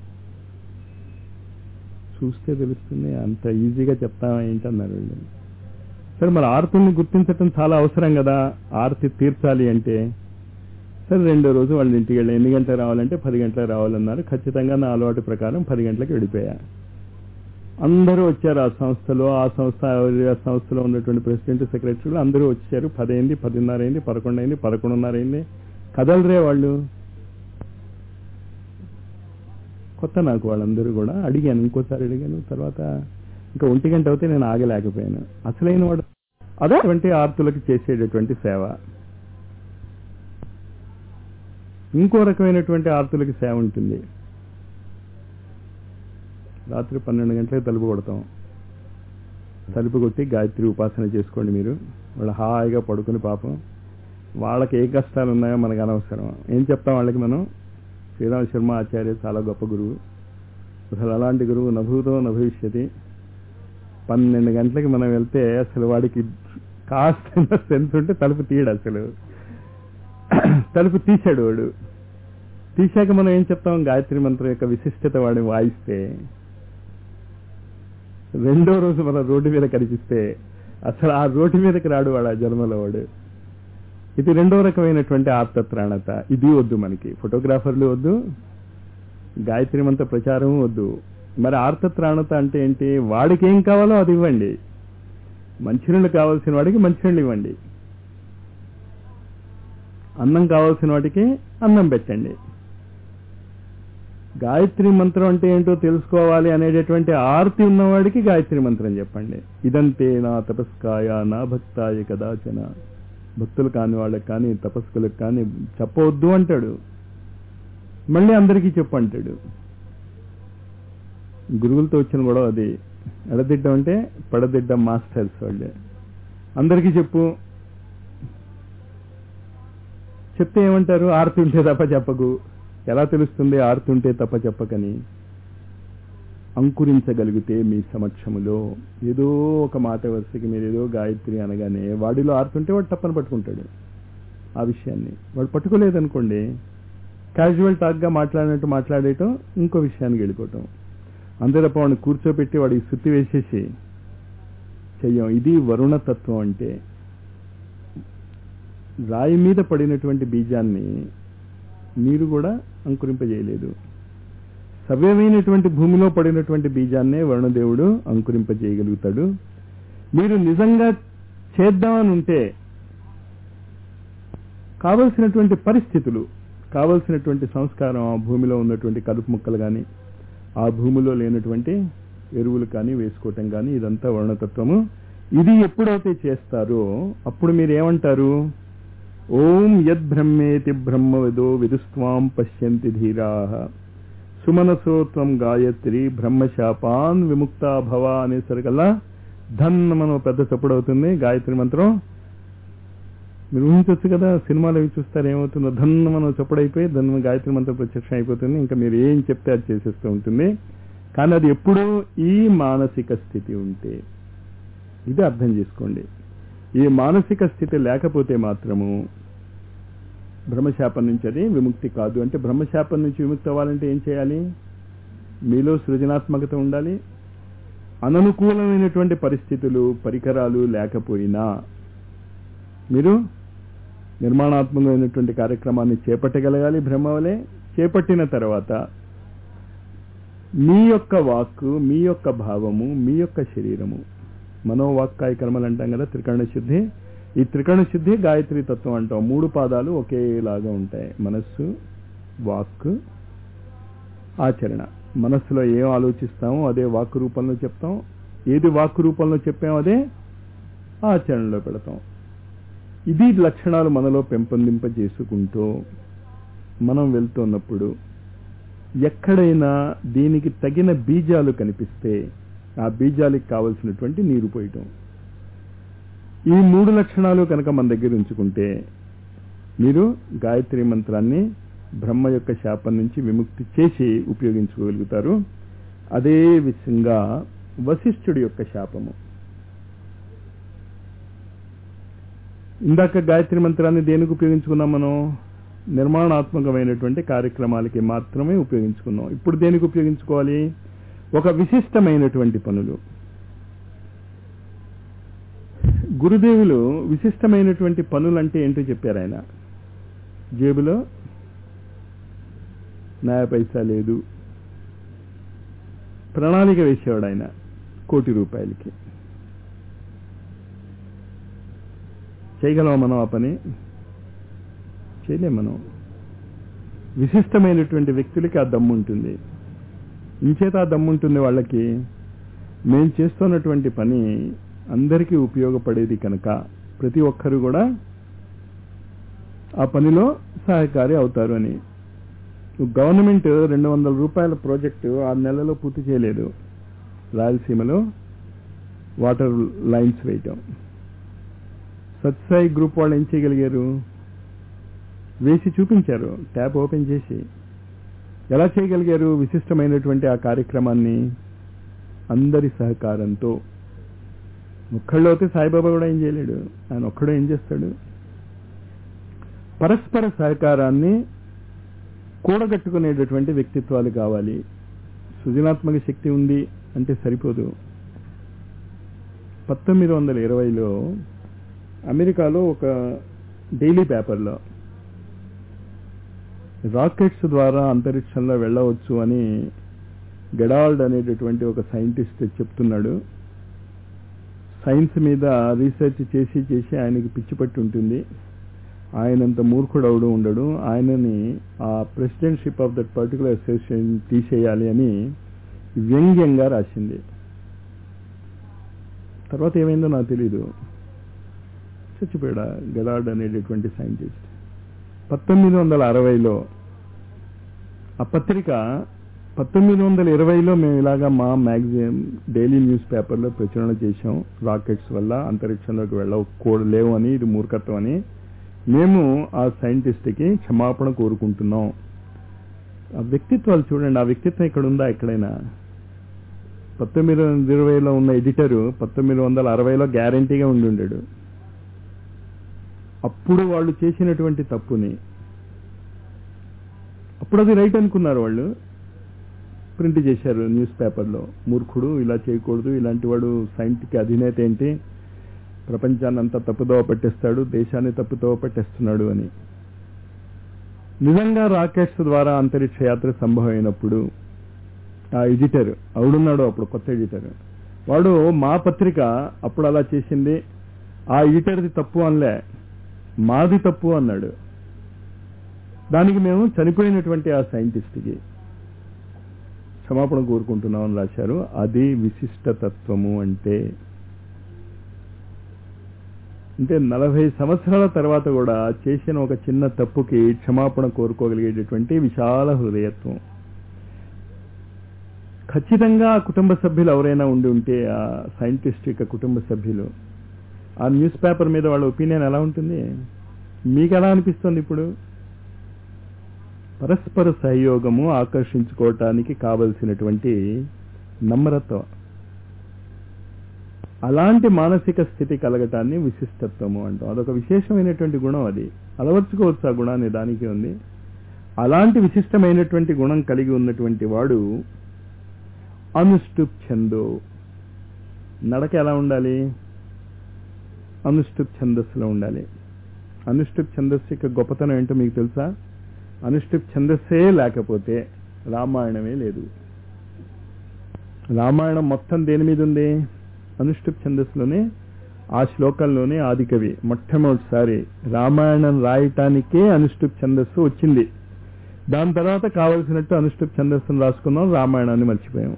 చూస్తే తెలుస్తుంది అంత ఈజీగా చెప్తామా ఏంటన్నారు వీళ్ళు సరే మరి ఆర్తుల్ని గుర్తించటం చాలా అవసరం కదా ఆర్తి తీర్చాలి అంటే సరే రెండో రోజు వాళ్ళ ఇంటికి వెళ్ళి ఎన్ని గంటలకు రావాలంటే పది గంటలకు రావాలన్నారు ఖచ్చితంగా నా అలవాటు ప్రకారం పది గంటలకు వెళ్ళిపోయా అందరూ వచ్చారు ఆ సంస్థలో ఆ సంస్థ ఆ సంస్థలో ఉన్నటువంటి ప్రెసిడెంట్ సెక్రటరీలు అందరూ వచ్చారు పదైంది పదిన్నర అయింది పదకొండు అయింది పదకొండున్నర అయింది కదలరే వాళ్ళు కొత్త నాకు వాళ్ళందరూ కూడా అడిగాను ఇంకోసారి అడిగాను తర్వాత ఇంకా ఒంటి గంట అయితే నేను ఆగలేకపోయాను అసలైన వాడు అటువంటి ఆర్తులకు చేసేటటువంటి సేవ ఇంకో రకమైనటువంటి ఆర్తులకి సేవ ఉంటుంది రాత్రి పన్నెండు గంటలకు తలుపు కొడతాం తలుపు కొట్టి గాయత్రి ఉపాసన చేసుకోండి మీరు వాళ్ళు హాయిగా పడుకుని పాపం వాళ్ళకి ఏ కష్టాలు ఉన్నాయో మనకు అనవసరం ఏం చెప్తాం వాళ్ళకి మనం శ్రీరామ శర్మ ఆచార్య చాలా గొప్ప గురువు అసలు అలాంటి గురువు నభూతో నభవిష్యతి పన్నెండు గంటలకి మనం వెళ్తే అసలు వాడికి కాస్త సెన్స్ ఉంటే తలుపు తీయడు అసలు తలుపు తీశాడు వాడు తీశాక మనం ఏం చెప్తాం గాయత్రి మంత్రం యొక్క విశిష్టత వాడిని వాయిస్తే రెండో రోజు మన రోడ్డు మీద కనిపిస్తే అసలు ఆ రోడ్డు మీదకి రాడు వాడు ఆ జన్మలో వాడు ఇది రెండో రకమైనటువంటి ఆర్తత్రాణత ఇది వద్దు మనకి ఫోటోగ్రాఫర్లు వద్దు గాయత్రి మంత్ర ప్రచారం వద్దు మరి ఆర్తత్రాణత అంటే ఏంటి వాడికి ఏం కావాలో అది ఇవ్వండి మంచినీళ్ళు కావాల్సిన వాడికి మంచినీళ్ళు ఇవ్వండి అన్నం కావాల్సిన వాటికి అన్నం పెట్టండి గాయత్రి మంత్రం అంటే ఏంటో తెలుసుకోవాలి అనేటటువంటి ఆర్తి ఉన్నవాడికి గాయత్రి మంత్రం చెప్పండి ఇదంతే నా తపస్కాయ నా భక్తాయ కదాచన భక్తులు కాని వాళ్ళకి కానీ తపస్సులకు కానీ చెప్పవద్దు అంటాడు మళ్ళీ అందరికీ చెప్పు అంటాడు గురువులతో వచ్చిన గొడవ అది ఎడదిడ్డం అంటే పడదిడ్డం మాస్టర్స్ వాళ్ళే అందరికీ చెప్పు చెప్తే ఏమంటారు ఆర్తి ఉంటే తప్ప చెప్పకు ఎలా తెలుస్తుంది ఆర్తి ఉంటే తప్ప చెప్పకని అంకురించగలిగితే మీ సమక్షములో ఏదో ఒక మాట వరుసకి మీరు ఏదో గాయత్రి అనగానే వాడిలో ఆర్తుంటే వాడు తప్పని పట్టుకుంటాడు ఆ విషయాన్ని వాడు పట్టుకోలేదనుకోండి క్యాజువల్ టాక్గా మాట్లాడినట్టు మాట్లాడేయటం ఇంకో విషయానికి వెళ్ళిపోవటం అంతే తప్ప వాడిని కూర్చోబెట్టి వాడికి సుత్తి వేసేసి చెయ్యం ఇది వరుణతత్వం అంటే రాయి మీద పడినటువంటి బీజాన్ని నీరు కూడా అంకురింపజేయలేదు సవ్యమైనటువంటి భూమిలో పడినటువంటి బీజాన్నే వరుణదేవుడు అంకురింపజేయగలుగుతాడు మీరు నిజంగా చేద్దామని ఉంటే కావలసినటువంటి పరిస్థితులు కావలసినటువంటి సంస్కారం ఆ భూమిలో ఉన్నటువంటి కలుపు ముక్కలు కానీ ఆ భూమిలో లేనటువంటి ఎరువులు కానీ వేసుకోవటం కానీ ఇదంతా వర్ణతత్వము ఇది ఎప్పుడైతే చేస్తారో అప్పుడు మీరు ఏమంటారు ఓం యద్ బ్రహ్మేతి బ్రహ్మవిదో విదుస్వాం పశ్యంతి ధీరా సుమనసోత్వం గాయత్రి బ్రహ్మశాపాన్ విముక్త భవ అనేసరికల్లా ధన్ మనం పెద్ద చప్పుడు అవుతుంది గాయత్రి మంత్రం మీరు ఊహించవచ్చు కదా సినిమాలు అవి చూస్తారు ఏమవుతుందో ధన్ మనం చప్పుడైపోయి ధన్ గాయత్రి మంత్రం ప్రత్యక్షం అయిపోతుంది ఇంకా మీరు ఏం చెప్తే అది చేసేస్తూ ఉంటుంది కానీ అది ఎప్పుడూ ఈ మానసిక స్థితి ఉంటే ఇది అర్థం చేసుకోండి ఈ మానసిక స్థితి లేకపోతే మాత్రము బ్రహ్మశాపం నుంచి అది విముక్తి కాదు అంటే బ్రహ్మశాపం నుంచి విముక్తి అవ్వాలంటే ఏం చేయాలి మీలో సృజనాత్మకత ఉండాలి అననుకూలమైనటువంటి పరిస్థితులు పరికరాలు లేకపోయినా మీరు నిర్మాణాత్మకమైనటువంటి కార్యక్రమాన్ని చేపట్టగలగాలి బ్రహ్మవలే చేపట్టిన తర్వాత మీ యొక్క వాక్కు మీ యొక్క భావము మీ యొక్క శరీరము మనోవాక్కాయ కర్మలు అంటాం కదా త్రికరణ శుద్ధి ఈ త్రికరణ శుద్ధి గాయత్రి తత్వం అంటాం మూడు పాదాలు ఒకేలాగా ఉంటాయి మనస్సు వాక్ ఆచరణ మనస్సులో ఏం ఆలోచిస్తామో అదే వాక్ రూపంలో చెప్తాం ఏది వాక్ రూపంలో చెప్పామో అదే ఆచరణలో పెడతాం ఇది లక్షణాలు మనలో పెంపొందింపజేసుకుంటూ మనం వెళ్తున్నప్పుడు ఎక్కడైనా దీనికి తగిన బీజాలు కనిపిస్తే ఆ బీజాలకు కావలసినటువంటి నీరు పోయటం ఈ మూడు లక్షణాలు కనుక మన దగ్గర ఉంచుకుంటే మీరు గాయత్రి మంత్రాన్ని బ్రహ్మ యొక్క శాపం నుంచి విముక్తి చేసి ఉపయోగించుకోగలుగుతారు అదే విధంగా వశిష్ఠుడి యొక్క శాపము ఇందాక గాయత్రి మంత్రాన్ని దేనికి ఉపయోగించుకున్నాం మనం నిర్మాణాత్మకమైనటువంటి కార్యక్రమాలకి మాత్రమే ఉపయోగించుకున్నాం ఇప్పుడు దేనికి ఉపయోగించుకోవాలి ఒక విశిష్టమైనటువంటి పనులు గురుదేవులు విశిష్టమైనటువంటి పనులు అంటే ఏంటో చెప్పారు ఆయన జేబులో న్యాయ పైసా లేదు ప్రణాళిక వేసేవాడు ఆయన కోటి రూపాయలకి చేయగలమా మనం ఆ పని చేయలేం మనం విశిష్టమైనటువంటి వ్యక్తులకి ఆ దమ్ము ఉంటుంది ఇంచేత ఆ దమ్ము ఉంటుంది వాళ్ళకి మేము చేస్తున్నటువంటి పని అందరికీ ఉపయోగపడేది కనుక ప్రతి ఒక్కరు కూడా ఆ పనిలో సహాయకారి అవుతారు అని గవర్నమెంట్ రెండు వందల రూపాయల ప్రాజెక్టు ఆరు నెలల్లో పూర్తి చేయలేదు రాయలసీమలో వాటర్ లైన్స్ వేయటం సత్సాయి గ్రూప్ వాళ్ళు ఏం చేయగలిగారు వేసి చూపించారు ట్యాప్ ఓపెన్ చేసి ఎలా చేయగలిగారు విశిష్టమైనటువంటి ఆ కార్యక్రమాన్ని అందరి సహకారంతో ఒక్కళ్ళు అయితే సాయిబాబా కూడా ఏం చేయలేడు ఆయన ఒక్కడే ఏం చేస్తాడు పరస్పర సహకారాన్ని కూడగట్టుకునేటటువంటి వ్యక్తిత్వాలు కావాలి సృజనాత్మక శక్తి ఉంది అంటే సరిపోదు పంతొమ్మిది వందల ఇరవైలో అమెరికాలో ఒక డైలీ పేపర్లో రాకెట్స్ ద్వారా అంతరిక్షంలో వెళ్ళవచ్చు అని గెడాల్డ్ అనేటటువంటి ఒక సైంటిస్ట్ చెప్తున్నాడు సైన్స్ మీద రీసెర్చ్ చేసి చేసి ఆయనకి పిచ్చి పట్టి ఉంటుంది ఆయనంత మూర్ఖుడు అవడు ఉండడు ఆయనని ఆ presidentship of that particular association తీసేయాలి అని వ్యంగ్యంగా రాసింది తర్వాత ఏమైందో నాకు తెలీదు చచ్చిపోయాడు గెలార్డ్ అనేటటువంటి సైంటిస్ట్ పంతొమ్మిది వందల అరవైలో ఆ పత్రిక పంతొమ్మిది వందల ఇరవైలో మేము ఇలాగా మా మ్యాగజైన్ డైలీ న్యూస్ పేపర్లో ప్రచురణ చేశాం రాకెట్స్ వల్ల అంతరిక్షంలోకి వెళ్ళకూడదు లేవు అని ఇది మూర్ఖత్వం అని మేము ఆ సైంటిస్ట్కి క్షమాపణ కోరుకుంటున్నాం ఆ వ్యక్తిత్వాలు చూడండి ఆ వ్యక్తిత్వం ఇక్కడ ఉందా ఎక్కడైనా పంతొమ్మిది వందల ఇరవైలో ఉన్న ఎడిటరు పంతొమ్మిది వందల అరవైలో గ్యారంటీగా ఉండి ఉండాడు అప్పుడు వాళ్ళు చేసినటువంటి తప్పుని అప్పుడు అది రైట్ అనుకున్నారు వాళ్ళు ప్రింట్ చేశారు న్యూస్ పేపర్లో మూర్ఖుడు ఇలా చేయకూడదు ఇలాంటి వాడు సైంటికి అధినేత ఏంటి ప్రపంచాన్ని అంతా తప్పుదోవ పట్టేస్తాడు దేశాన్ని తప్పుదోవ పట్టేస్తున్నాడు అని నిజంగా రాకెట్స్ ద్వారా అంతరిక్ష యాత్ర సంభవమైనప్పుడు ఆ ఎడిటర్ అవుడున్నాడు అప్పుడు కొత్త ఎడిటర్ వాడు మా పత్రిక అప్పుడు అలా చేసింది ఆ ఎడిటర్ది తప్పు అనలే మాది తప్పు అన్నాడు దానికి మేము చనిపోయినటువంటి ఆ సైంటిస్ట్కి క్షమాపణ కోరుకుంటున్నామని రాశారు అది విశిష్టతత్వము అంటే అంటే నలభై సంవత్సరాల తర్వాత కూడా చేసిన ఒక చిన్న తప్పుకి క్షమాపణ కోరుకోగలిగేటటువంటి విశాల హృదయత్వం ఖచ్చితంగా ఆ కుటుంబ సభ్యులు ఎవరైనా ఉండి ఉంటే ఆ సైంటిస్ట్ యొక్క కుటుంబ సభ్యులు ఆ న్యూస్ పేపర్ మీద వాళ్ళ ఒపీనియన్ ఎలా ఉంటుంది మీకు ఎలా అనిపిస్తుంది ఇప్పుడు పరస్పర సహయోగము ఆకర్షించుకోవటానికి కావలసినటువంటి నమ్రత అలాంటి మానసిక స్థితి కలగటాన్ని విశిష్టత్వము అంటాం అదొక విశేషమైనటువంటి గుణం అది అలవర్చుకోవచ్చు ఆ గుణాన్ని దానికి ఉంది అలాంటి విశిష్టమైనటువంటి గుణం కలిగి ఉన్నటువంటి వాడు అనుష్టుప్ ఛందో నడక ఎలా ఉండాలి అనుష్టుప్ ఛందస్సులో ఉండాలి అనుష్టుప్ ఛందస్సు యొక్క గొప్పతనం ఏంటో మీకు తెలుసా అనుష్టుప్ ఛందస్సే లేకపోతే రామాయణమే లేదు రామాయణం మొత్తం దేని మీద ఉంది అనుష్టుప్ ఛందస్సులోనే ఆ శ్లోకంలోనే ఆదికవి మొట్టమొదటిసారి రామాయణం రాయటానికే అనుష్టుప్ ఛందస్సు వచ్చింది దాని తర్వాత కావలసినట్టు అనుష్టుప్ ఛందస్సును రాసుకున్నాం రామాయణాన్ని మర్చిపోయాం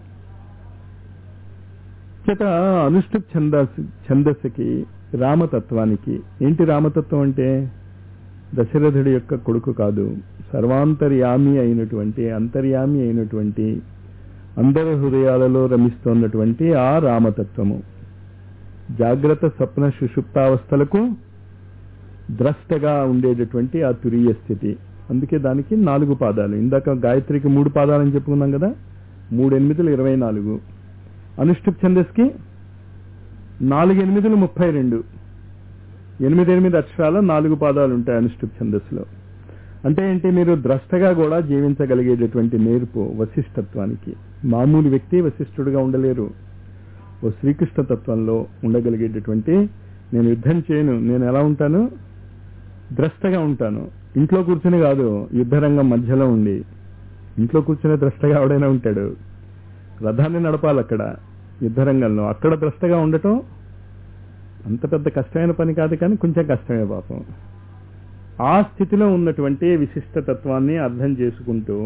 చేత అనుష్టుప్ ఛందస్ ఛందస్సుకి రామతత్వానికి ఏంటి రామతత్వం అంటే దశరథుడి యొక్క కొడుకు కాదు సర్వాంతర్యామి అయినటువంటి అంతర్యామి అయినటువంటి అందరి హృదయాలలో రమిస్తోన్నటువంటి ఆ రామతత్వము జాగ్రత్త స్వప్న సుషుప్తావస్థలకు ద్రష్టగా ఉండేటటువంటి ఆ తురీయ స్థితి అందుకే దానికి నాలుగు పాదాలు ఇందాక గాయత్రికి మూడు పాదాలని చెప్పుకున్నాం కదా మూడు ఎనిమిదిలు ఇరవై నాలుగు అనుష్ఠుప్ ఛందస్కి నాలుగు ఎనిమిదిలు ముప్పై రెండు ఎనిమిది ఎనిమిది అక్షరాల నాలుగు పాదాలు ఉంటాయి అనుష్ఠుప్ ఛందస్సులో అంటే ఏంటి మీరు ద్రష్టగా కూడా జీవించగలిగేటటువంటి నేర్పు వశిష్టత్వానికి మామూలు వ్యక్తి వశిష్ఠుడుగా ఉండలేరు ఓ శ్రీకృష్ణ తత్వంలో ఉండగలిగేటటువంటి నేను యుద్ధం చేయను నేను ఎలా ఉంటాను ద్రష్టగా ఉంటాను ఇంట్లో కూర్చుని కాదు యుద్ధరంగం మధ్యలో ఉండి ఇంట్లో కూర్చునే ద్రష్టగా ఎవడైనా ఉంటాడు రథాన్ని నడపాలి అక్కడ యుద్ధరంగంలో అక్కడ ద్రష్టగా ఉండటం అంత పెద్ద కష్టమైన పని కాదు కానీ కొంచెం కష్టమే పాపం ఆ స్థితిలో ఉన్నటువంటి విశిష్టతత్వాన్ని అర్థం చేసుకుంటూ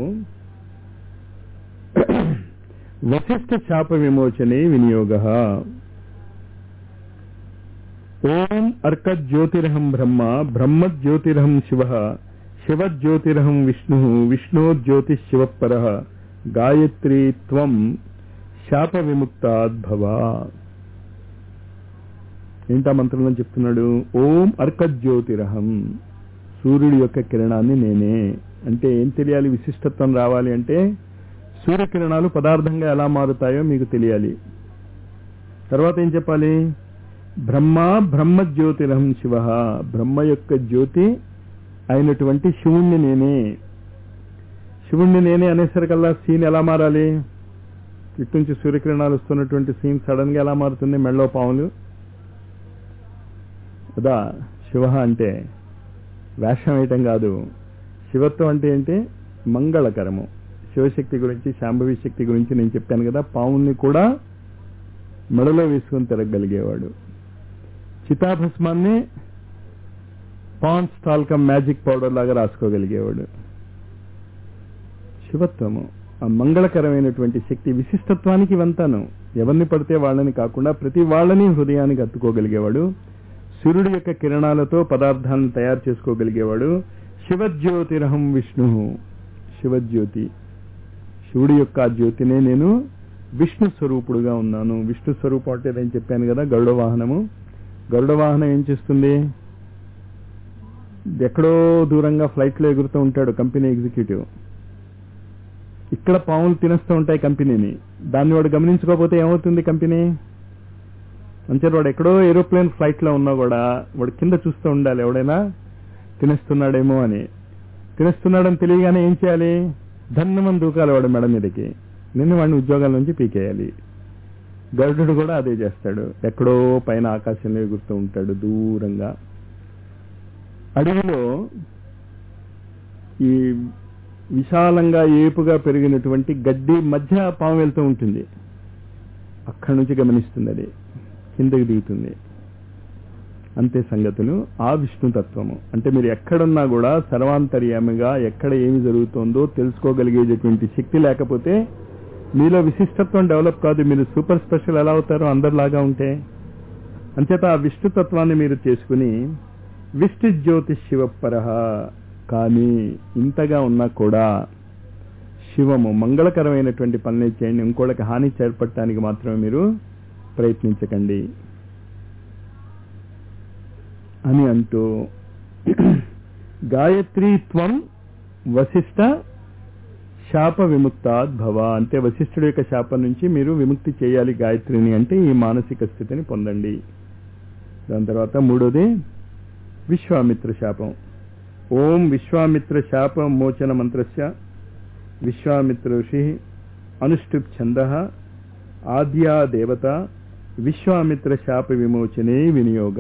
వశిష్ఠ శాప విమోచనే వినియోగ ఓం అర్కజ్యోతిరహం బ్రహ్మ బ్రహ్మజ్యోతిరహం శివ శివజ్యోతిరహం విష్ణు విష్ణోజ్యోతి శివపర గాయత్రీ త్వం శాప విముక్తాద్భవ ఏంటా మంత్రంలో చెప్తున్నాడు ఓం అర్కజ్యోతిరహం సూర్యుడి యొక్క కిరణాన్ని నేనే అంటే ఏం తెలియాలి విశిష్టత్వం రావాలి అంటే సూర్యకిరణాలు పదార్థంగా ఎలా మారుతాయో మీకు తెలియాలి తర్వాత ఏం చెప్పాలి బ్రహ్మ బ్రహ్మ జ్యోతిరహం శివ బ్రహ్మ యొక్క జ్యోతి అయినటువంటి శివుణ్ణి నేనే శివుణ్ణి నేనే అనేసరికల్లా సీన్ ఎలా మారాలి ఇటు నుంచి సూర్యకిరణాలు వస్తున్నటువంటి సీన్ సడన్ గా ఎలా మారుతుంది మెళ్ళో పాములు కదా శివ అంటే వేషం వేయటం కాదు శివత్వం అంటే ఏంటి మంగళకరము శివశక్తి గురించి శాంభవి శక్తి గురించి నేను చెప్పాను కదా పావుల్ని కూడా మెడలో వేసుకొని తిరగగలిగేవాడు చితాభస్మాన్ని పాన్స్ టాల్కమ్ మ్యాజిక్ పౌడర్ లాగా రాసుకోగలిగేవాడు శివత్వము ఆ మంగళకరమైనటువంటి శక్తి విశిష్టత్వానికి ఇవంతాను ఎవరిని పడితే వాళ్ళని కాకుండా ప్రతి వాళ్ళని హృదయానికి అత్తుకోగలిగేవాడు సూర్యుడి యొక్క కిరణాలతో పదార్థాలను తయారు చేసుకోగలిగేవాడు శివజ్యోతిరహం విష్ణు శివజ్యోతి శివుడి యొక్క ఆ జ్యోతినే నేను విష్ణు స్వరూపుడుగా ఉన్నాను విష్ణు స్వరూపం అంటే నేను చెప్పాను కదా గరుడ వాహనము గరుడ వాహనం ఏం చేస్తుంది ఎక్కడో దూరంగా ఫ్లైట్ లో ఎగురుతూ ఉంటాడు కంపెనీ ఎగ్జిక్యూటివ్ ఇక్కడ పాములు తినేస్తూ ఉంటాయి కంపెనీని దాన్ని వాడు గమనించుకోకపోతే ఏమవుతుంది కంపెనీ అంతే వాడు ఎక్కడో ఏరోప్లేన్ ఫ్లైట్ లో ఉన్నా కూడా వాడు కింద చూస్తూ ఉండాలి ఎవడైనా తినేస్తున్నాడేమో అని తినేస్తున్నాడని తెలియగానే ఏం చేయాలి ధన్యమని దూకాలి వాడు మెడ మీదకి నిన్ను వాడిని ఉద్యోగాల నుంచి పీకేయాలి గరుడు కూడా అదే చేస్తాడు ఎక్కడో పైన ఆకాశంలో ఎగురుతూ ఉంటాడు దూరంగా అడవిలో ఈ విశాలంగా ఏపుగా పెరిగినటువంటి గడ్డి మధ్య పాము వెళ్తూ ఉంటుంది అక్కడి నుంచి గమనిస్తుంది అది కిందకి దిగుతుంది అంతే సంగతులు ఆ విష్ణుతత్వము అంటే మీరు ఎక్కడున్నా కూడా సర్వాంతర్యామిగా ఎక్కడ ఏమి జరుగుతుందో తెలుసుకోగలిగేటటువంటి శక్తి లేకపోతే మీలో విశిష్టత్వం డెవలప్ కాదు మీరు సూపర్ స్పెషల్ ఎలా అవుతారో అందరిలాగా ఉంటే అంచేత ఆ విష్ణుతత్వాన్ని మీరు చేసుకుని విష్ణు జ్యోతి శివపరహ కానీ ఇంతగా ఉన్నా కూడా శివము మంగళకరమైనటువంటి పనులు చేయండి ఇంకోళ్ళకి హాని చేపట్టడానికి మాత్రమే మీరు ప్రయత్నించకండి అని అంటూ గాయత్రీత్వం వశిష్ట శాప విముక్తాద్భవ అంటే వశిష్ఠుడి యొక్క శాపం నుంచి మీరు విముక్తి చేయాలి గాయత్రిని అంటే ఈ మానసిక స్థితిని పొందండి దాని తర్వాత మూడోది విశ్వామిత్ర శాపం ఓం విశ్వామిత్ర శాప మోచన మంత్రస్య విశ్వామిత్ర ఋషి అనుష్ఠుప్ ఛంద ఆద్యా దేవత విశ్వామిత్ర శాప విమోచనే వినియోగ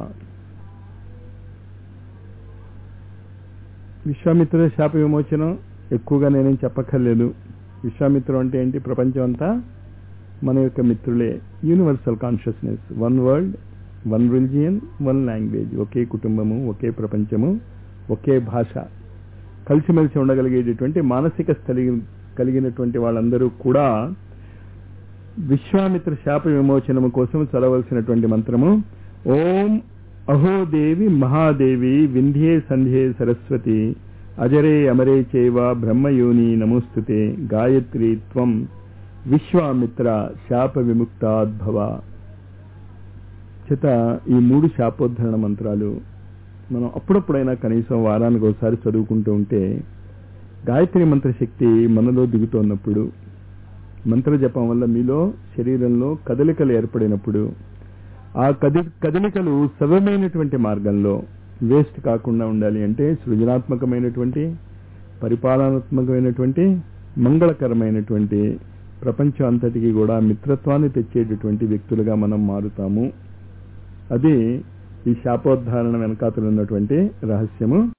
విశ్వామిత్ర శాప విమోచనం ఎక్కువగా నేనేం చెప్పక్కర్లేదు విశ్వామిత్రం అంటే ఏంటి ప్రపంచం అంతా మన యొక్క మిత్రులే universal consciousness one world one religion one language ఒకే కుటుంబము ఒకే ప్రపంచము ఒకే భాష కలిసిమెలిసి ఉండగలిగేటటువంటి మానసిక స్థలి కలిగినటువంటి వాళ్ళందరూ కూడా విశ్వామిత్ర శాప విమోచనము కోసం చదవలసినటువంటి మంత్రము ఓం అహోదేవి మహాదేవి వింధ్యే సంధ్యే సరస్వతి అజరే అమరే చైవ బ్రహ్మయోని నమోస్తుతే గాయత్రి త్వం విశ్వామిత్ర శాప విముక్తాద్భవ చేత ఈ మూడు శాపోద్ధరణ మంత్రాలు మనం అప్పుడప్పుడైనా కనీసం వారానికి ఒకసారి చదువుకుంటూ ఉంటే గాయత్రి మంత్రశక్తి మనలో దిగుతున్నప్పుడు మంత్ర జపం వల్ల మీలో శరీరంలో కదలికలు ఏర్పడినప్పుడు ఆ కది కదలికలు సవ్యమైనటువంటి మార్గంలో వేస్ట్ కాకుండా ఉండాలి అంటే సృజనాత్మకమైనటువంటి పరిపాలనాత్మకమైనటువంటి మంగళకరమైనటువంటి ప్రపంచం అంతటికి కూడా మిత్రత్వాన్ని తెచ్చేటటువంటి వ్యక్తులుగా మనం మారుతాము అది ఈ శాపోద్ధారణ వెనకాతలు ఉన్నటువంటి రహస్యము